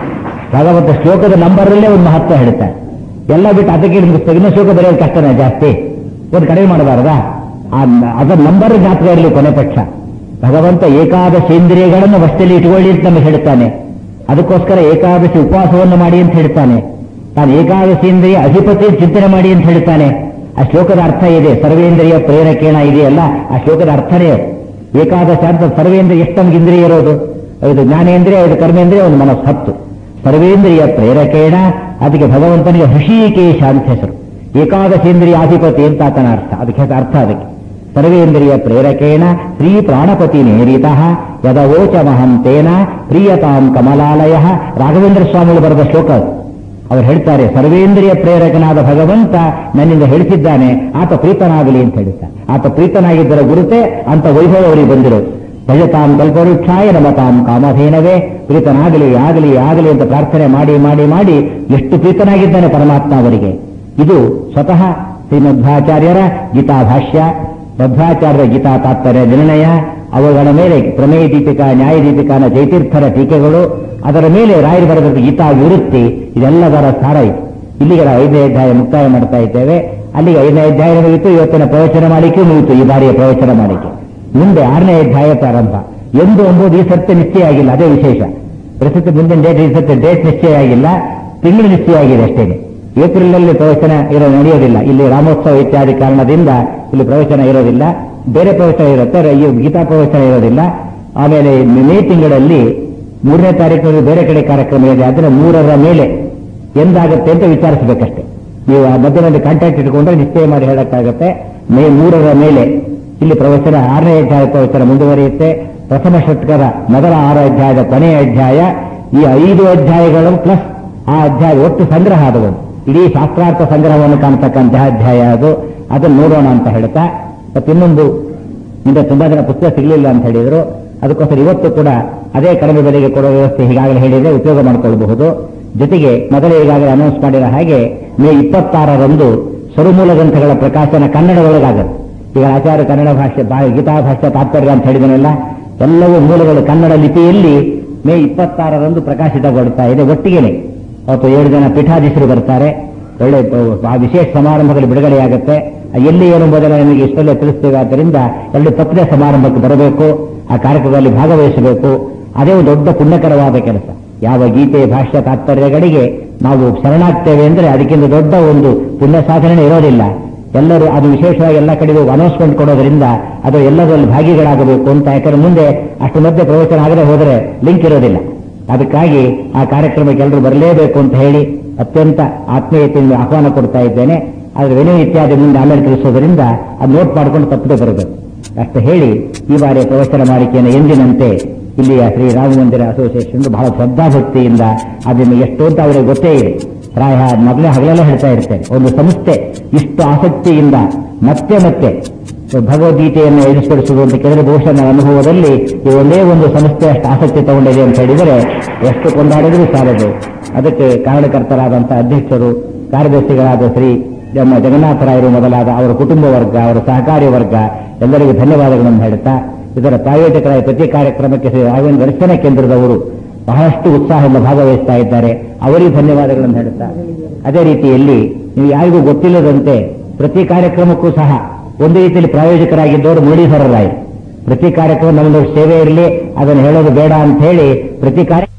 ಭಗವಂತ ಶ್ಲೋಕದ ನಂಬರಲ್ಲೇ ಒಂದು ಮಹತ್ವ ಹೇಳ್ತಾರೆ ಎಲ್ಲ ಬಿಟ್ಟು ಅದಕ್ಕೆ ನಿಮ್ಗೆ ಇನ್ನೂ ಶ್ಲೋಕ ಬರೆಯೋದು ಕಷ್ಟನೇ ಜಾಸ್ತಿ ಒಂದು ಕಡಿಮೆ ಮಾಡಬಾರದಾ ಆ ಅದರ ನಂಬರ್ ಜ್ಞಾಪಕ ಇರಲಿ ಕೊನೆ ಪಕ್ಷ ಭಗವಂತ ಏಕಾದಶೇಂದ್ರಿಯಗಳನ್ನು ವಶದಲ್ಲಿ ಇಟ್ಕೊಳ್ಳಿ ಅಂತ ನಮಗೆ ಹೇಳ್ತಾನೆ ಅದಕ್ಕೋಸ್ಕರ ಏಕಾದಶಿ ಉಪವಾಸವನ್ನು ಮಾಡಿ ಅಂತ ಹೇಳ್ತಾನೆ ತಾನು ಏಕಾದಶೀಂದ್ರಿಯ ಅಧಿಪತಿ ಚಿಂತನೆ ಮಾಡಿ ಅಂತ ಹೇಳ್ತಾನೆ ಆ ಶ್ಲೋಕದ ಅರ್ಥ ಇದೆ ಸರ್ವೇಂದ್ರಿಯ ಪ್ರೇರಕೇಣ ಇದೆಯಲ್ಲ ಆ ಶ್ಲೋಕದ ಅರ್ಥನೇ ಅದು. ಏಕಾದಶ ಅಂತ ಸರ್ವೇಂದ್ರಿಯ ಎಷ್ಟು ನಮ್ಗೆ ಇಂದ್ರಿಯ ಇರೋದು ಐದು ಜ್ಞಾನೇಂದ್ರಿಯ ಐದು ಕರ್ಮೇಂದ್ರಿಯ ಒಂದು ಮನಸ್ಸು ಹತ್ತು ಸರ್ವೇಂದ್ರಿಯ ಪ್ರೇರಕೇಣ ಅದಕ್ಕೆ ಭಗವಂತನಿಗೆ ಹೃಷಿಕೇಶ ಅಂತ ಹೆಸರು ಏಕಾದಶೇಂದ್ರಿಯ ಅಧಿಪತಿ ಅಂತ ಆತನ ಅರ್ಥ ಅದಕ್ಕೆ ಹೆಸರು ಅರ್ಥ ಅದಕ್ಕೆ ಸರ್ವೇಂದ್ರಿಯ ಪ್ರೇರಕೇಣ ಶ್ರೀ ಪ್ರಾಣಪತಿ ನೇರಿತ ಯದವೋಚ ಮಹಂ ತೇನ ಪ್ರಿಯತಾಂ ಕಮಲಾಲಯ ರಾಘವೇಂದ್ರ ಸ್ವಾಮಿಗಳು ಬರೆದ ಶ್ಲೋಕ ಅದು. ಅವರು ಹೇಳ್ತಾರೆ ಸರ್ವೇಂದ್ರಿಯ ಪ್ರೇರಕನಾದ ಭಗವಂತ ನನ್ನಿಂದ ಹೇಳಿಸಿದ್ದಾನೆ ಆತ ಪ್ರೀತನಾಗಲಿ ಅಂತ ಹೇಳ್ತಾರೆ ಆತ ಪ್ರೀತನಾಗಿದ್ದರ ಗುರುತೆ ಅಂತ ವೈಭವ ಅವರಿಗೆ ಬಂದಿರೋದು ಭಜತಾಂ ಕಲ್ಪವೃಕ್ಷಾಯ ನಮತಾಂ ಕಾಮಧೇನವೇ ಪ್ರೀತನಾಗಲಿ ಆಗಲಿ ಆಗಲಿ ಅಂತ ಪ್ರಾರ್ಥನೆ ಮಾಡಿ ಮಾಡಿ ಮಾಡಿ ಎಷ್ಟು ಪ್ರೀತನಾಗಿದ್ದಾನೆ ಪರಮಾತ್ಮ ಅವರಿಗೆ ಇದು ಸ್ವತಃ ಶ್ರೀಮಧ್ವಾಚಾರ್ಯರ ಗೀತಾಭಾಷ್ಯ ಮಧ್ವಾಚಾರ್ಯರ ಗೀತಾ ತಾತ್ಪರ್ಯ ನಿರ್ಣಯ ಅವುಗಳ ಮೇಲೆ ಪ್ರಮೇಯ ದೀಪಿಕಾ ನ್ಯಾಯ ದೀಪಿಕಾನ ಜಯತೀರ್ಥರ ಟೀಕೆಗಳು ಅದರ ಮೇಲೆ ರಾಯರು ಬರೆದ ಗೀತಾ ವಿವೃತ್ತಿ ಇದೆಲ್ಲದರ ಸಾರ ಇದು ಇಲ್ಲಿಗೆ ನಾವು ಐದನೇ ಅಧ್ಯಾಯ ಮುಕ್ತಾಯ ಮಾಡ್ತಾ ಇದ್ದೇವೆ ಅಲ್ಲಿಗೆ ಐದನೇ ಅಧ್ಯಾಯ ಮುಗಿತು ಇವತ್ತಿನ ಪ್ರವಚನ ಮಾಡಿಕೆ ಮುಗಿತು ಈ ಬಾರಿಯ ಪ್ರವಚನ ಮಾಡಿಕೆ ಮುಂದೆ ಆರನೇ ಅಧ್ಯಾಯ ಪ್ರಾರಂಭ ಎಂದು ಎಂಬುದು ಈ ಸತ್ಯ ನಿಶ್ಚಯ ಆಗಿಲ್ಲ ಅದೇ ವಿಶೇಷ ಪ್ರಸ್ತುತ ಮುಂದಿನ ಡೇಟ್ ಈ ಸತ್ಯ ಡೇಟ್ ನಿಶ್ಚಯ ಆಗಿಲ್ಲ ತಿಂಗಳು ನಿಶ್ಚಯ ಆಗಿದೆ ಅಷ್ಟೇನೆ ಏಪ್ರಿಲ್ ನಲ್ಲಿ ಪ್ರವಚನ ಇರೋ ನಡೆಯೋದಿಲ್ಲ ಇಲ್ಲಿ ರಾಮೋತ್ಸವ ಇತ್ಯಾದಿ ಕಾರಣದಿಂದ ಇಲ್ಲಿ ಪ್ರವಚನ ಇರೋದಿಲ್ಲ ಬೇರೆ ಪ್ರವಚನ ಇರುತ್ತೆ ರ- ಈ ಗೀತಾ ಪ್ರವಚನ ಇರೋದಿಲ್ಲ ಆಮೇಲೆ ಮೇ ತಿಂಗಳಲ್ಲಿ ಮೂರನೇ ತಾರೀಕು ಬೇರೆ ಕಡೆ ಕಾರ್ಯಕ್ರಮ ಇದೆ ಅದನ್ನ ಮೂರರ ಮೇಲೆ ಎಂದಾಗುತ್ತೆ ಅಂತ ವಿಚಾರಿಸಬೇಕಷ್ಟೇ ನೀವು ಆ ಮಧ್ಯದಲ್ಲಿ ಕಾಂಟ್ಯಾಕ್ಟ್ ಇಟ್ಕೊಂಡ್ರೆ ನಿಶ್ಚಯ ಮಾಡಿ ಹೇಳಕ್ಕಾಗತ್ತೆ ಮೇ ಮೂರರ ಮೇಲೆ ಇಲ್ಲಿ ಪ್ರವಚನ ಆರನೇ ಅಧ್ಯಾಯ ಪ್ರವಚನ ಮುಂದುವರಿಯುತ್ತೆ ಪ್ರಥಮ ಷಟ್ಕರ ಮೊದಲ ಆರು ಅಧ್ಯಾಯದ ಕೊನೆಯ ಅಧ್ಯಾಯ ಈ ಐದು ಅಧ್ಯಾಯಗಳು ಪ್ಲಸ್ ಆ ಅಧ್ಯಾಯ ಒಟ್ಟು ಸಂಗ್ರಹ ಅದು ಒಂದು. ಇಡೀ ಶಾಸ್ತ್ರಾರ್ಥ ಸಂಗ್ರಹವನ್ನು ಕಾಣ್ತಕ್ಕಂತಹ ಅಧ್ಯಾಯ ಅದು ಅದನ್ನು ನೋಡೋಣ ಅಂತ ಹೇಳ್ತಾ ಮತ್ತೆ ಇನ್ನೊಂದು ಮುಂದೆ ತುಂಬಾ ಜನ ಪುಸ್ತಕ ಸಿಗಲಿಲ್ಲ ಅಂತ ಹೇಳಿದ್ರು ಅದಕ್ಕೋಸ್ಕರ ಇವತ್ತು ಕೂಡ ಅದೇ ಕಡಿಮೆ ಬೆಲೆಗೆ ಕೊಡೋ ವ್ಯವಸ್ಥೆ ಈಗಾಗಲೇ ಹೇಳಿದ್ರೆ ಉಪಯೋಗ ಮಾಡಿಕೊಳ್ಳಬಹುದು ಜೊತೆಗೆ ಮೊದಲೇ ಈಗಾಗಲೇ ಅನೌನ್ಸ್ ಮಾಡಿರೋ ಹಾಗೆ ಮೇ ಇಪ್ಪತ್ತಾರರಂದು ಸ್ವರಮೂಲ ಗ್ರಂಥಗಳ ಪ್ರಕಾಶನ ಕನ್ನಡದೊಳಗಾಗುತ್ತೆ ಈಗ ಆಚಾರ್ಯ ಕನ್ನಡ ಭಾಷೆ ಬಾ- ಗೀತಾ ಭಾಷೆ ತಾತ್ಪರ್ಯ ಅಂತ ಹೇಳಿದನಲ್ಲ ಎಲ್ಲವೂ ಮೂಲಗಳು ಕನ್ನಡ ಲಿಪಿಯಲ್ಲಿ ಮೇ ಇಪ್ಪತ್ತಾರರಂದು ಪ್ರಕಾಶಿತಗೊಳ್ತಾ ಇದೆ ಒಟ್ಟಿಗೆನೆ ಅವತ್ತು ಏಳು ಜನ ಪೀಠಾಧೀಶರು ಬರ್ತಾರೆ ಒಳ್ಳೆ ಆ ವಿಶೇಷ ಸಮಾರಂಭಗಳು ಬಿಡುಗಡೆಯಾಗುತ್ತೆ ಎಲ್ಲಿ ಏನು ಎಂಬುದನ್ನು ನಿಮಗೆ ಇಷ್ಟಲ್ಲೇ ತಿಳಿಸ್ತೇವೆ ಆದ್ದರಿಂದ ಎರಡು ತಪ್ಪದೆ ಸಮಾರಂಭಕ್ಕೆ ಬರಬೇಕು ಆ ಕಾರ್ಯಕ್ರಮದಲ್ಲಿ ಭಾಗವಹಿಸಬೇಕು ಅದೇ ಒಂದು ದೊಡ್ಡ ಪುಣ್ಯಕರವಾದ ಕೆಲಸ ಯಾವ ಗೀತೆ ಭಾಷ್ಯ ತಾತ್ಪರ್ಯಗಳಿಗೆ ನಾವು ಶರಣಾಗ್ತೇವೆ ಅಂದ್ರೆ ಅದಕ್ಕಿಂತ ದೊಡ್ಡ ಒಂದು ಪುಣ್ಯ ಸಾಧನೆ ಇರೋದಿಲ್ಲ ಎಲ್ಲರೂ ಅದು ವಿಶೇಷವಾಗಿ ಎಲ್ಲ ಕಡೆಗೂ ಅನೌನ್ಸ್ಮೆಂಟ್ ಕೊಡೋದ್ರಿಂದ ಅದು ಎಲ್ಲದರಲ್ಲಿ ಭಾಗಿಗಳಾಗಬೇಕು ಅಂತ ಯಾಕಂದ್ರೆ ಮುಂದೆ ಅಷ್ಟು ಮಧ್ಯೆ ಪ್ರವಚನ ಆಗದೆ ಹೋದರೆ ಲಿಂಕ್ ಇರೋದಿಲ್ಲ ಅದಕ್ಕಾಗಿ ಆ ಕಾರ್ಯಕ್ರಮಕ್ಕೆ ಎಲ್ಲರೂ ಬರಲೇಬೇಕು ಅಂತ ಹೇಳಿ ಅತ್ಯಂತ ಆತ್ಮೀಯತೆಯಿಂದ ಆಹ್ವಾನ ಕೊಡ್ತಾ ಇದ್ದೇನೆ ಆದರೆ ವೆನು ಇತ್ಯಾದಿ ಮುಂದೆ ಆಮೇಲೆ ತಿಳಿಸೋದ್ರಿಂದ ಅದು ನೋಟ್ ಮಾಡ್ಕೊಂಡು ತಪ್ಪದೆ ಬರಬೇಕು ಅಷ್ಟು ಹೇಳಿ ಈ ಬಾರಿಯ ಪ್ರವಚನ ಮಾಲಿಕೆಯನ್ನು ಎಂದಿನಂತೆ ಇಲ್ಲಿಯ ಶ್ರೀ ರಾಮ ಮಂದಿರ ಅಸೋಸಿಯೇಷನ್ ಬಹಳ ಶ್ರದ್ಧಾಭಕ್ತಿಯಿಂದ ಅದನ್ನು ಎಷ್ಟು ಅಂತ ಅವರಿಗೆ ಗೊತ್ತೇ ಇದೆ ಪ್ರಾಯ ಮೊದಲೇ ಹಗಲೆಲ್ಲ ಹೇಳ್ತಾ ಇರ್ತೇನೆ ಒಂದು ಸಂಸ್ಥೆ ಇಷ್ಟು ಆಸಕ್ತಿಯಿಂದ ಮತ್ತೆ ಮತ್ತೆ ಭಗವದ್ಗೀತೆಯನ್ನು ಎನಿಸ್ಪಡಿಸುವುದು ಅಂತ ಕೇಳಿದ್ರೆ ಬಹುಶಃ ನನ್ನ ಅನುಭವದಲ್ಲಿ ಈ ಒಂದೇ ಒಂದು ಸಂಸ್ಥೆ ಅಷ್ಟು ಆಸಕ್ತಿ ತಗೊಂಡಿದೆ ಅಂತ ಹೇಳಿದರೆ ಎಷ್ಟು ಕೊಂಡಾಡಿದರೂ ಸಾಲದು ಅದಕ್ಕೆ ಕಾರಣಕರ್ತರಾದಂತಹ ಅಧ್ಯಕ್ಷರು ಕಾರ್ಯದರ್ಶಿಗಳಾದ ಶ್ರೀ ನಮ್ಮ ಜಗನ್ನಾಥರಾಯರು ಮೊದಲಾದ ಅವರ ಕುಟುಂಬ ವರ್ಗ ಅವರ ಸಹಕಾರಿ ವರ್ಗ ಎಲ್ಲರಿಗೂ ಧನ್ಯವಾದಗಳನ್ನು ಹೇಳುತ್ತಾ ಇದರ ಪ್ರಾಯೋಜಕರ ಪ್ರತಿ ಕಾರ್ಯಕ್ರಮಕ್ಕೆ ಶ್ರೀ ರಾಘವೇಂದ್ರ ದರ್ಶನ ಕೇಂದ್ರದವರು ಬಹಳಷ್ಟು ಉತ್ಸಾಹದಿಂದ ಭಾಗವಹಿಸ್ತಾ ಇದ್ದಾರೆ ಅವರಿಗೆ ಧನ್ಯವಾದಗಳನ್ನು ಹೇಳುತ್ತಾ ಅದೇ ರೀತಿಯಲ್ಲಿ ನೀವು ಯಾರಿಗೂ ಗೊತ್ತಿಲ್ಲದಂತೆ ಪ್ರತಿ ಕಾರ್ಯಕ್ರಮಕ್ಕೂ ಸಹ ಒಂದು ರೀತಿಯಲ್ಲಿ ಪ್ರಾಯೋಜಕರಾಗಿದ್ದವರು ಮುರಳೀಧರರಾಯರು ಪ್ರತಿ ಕಾರ್ಯಕ್ರಮ ನಮ್ಮದು ಸೇವೆ ಇರಲಿ ಅದನ್ನು ಹೇಳೋದು ಬೇಡ ಅಂತ ಹೇಳಿ ಪ್ರತಿ ಕಾರ್ಯ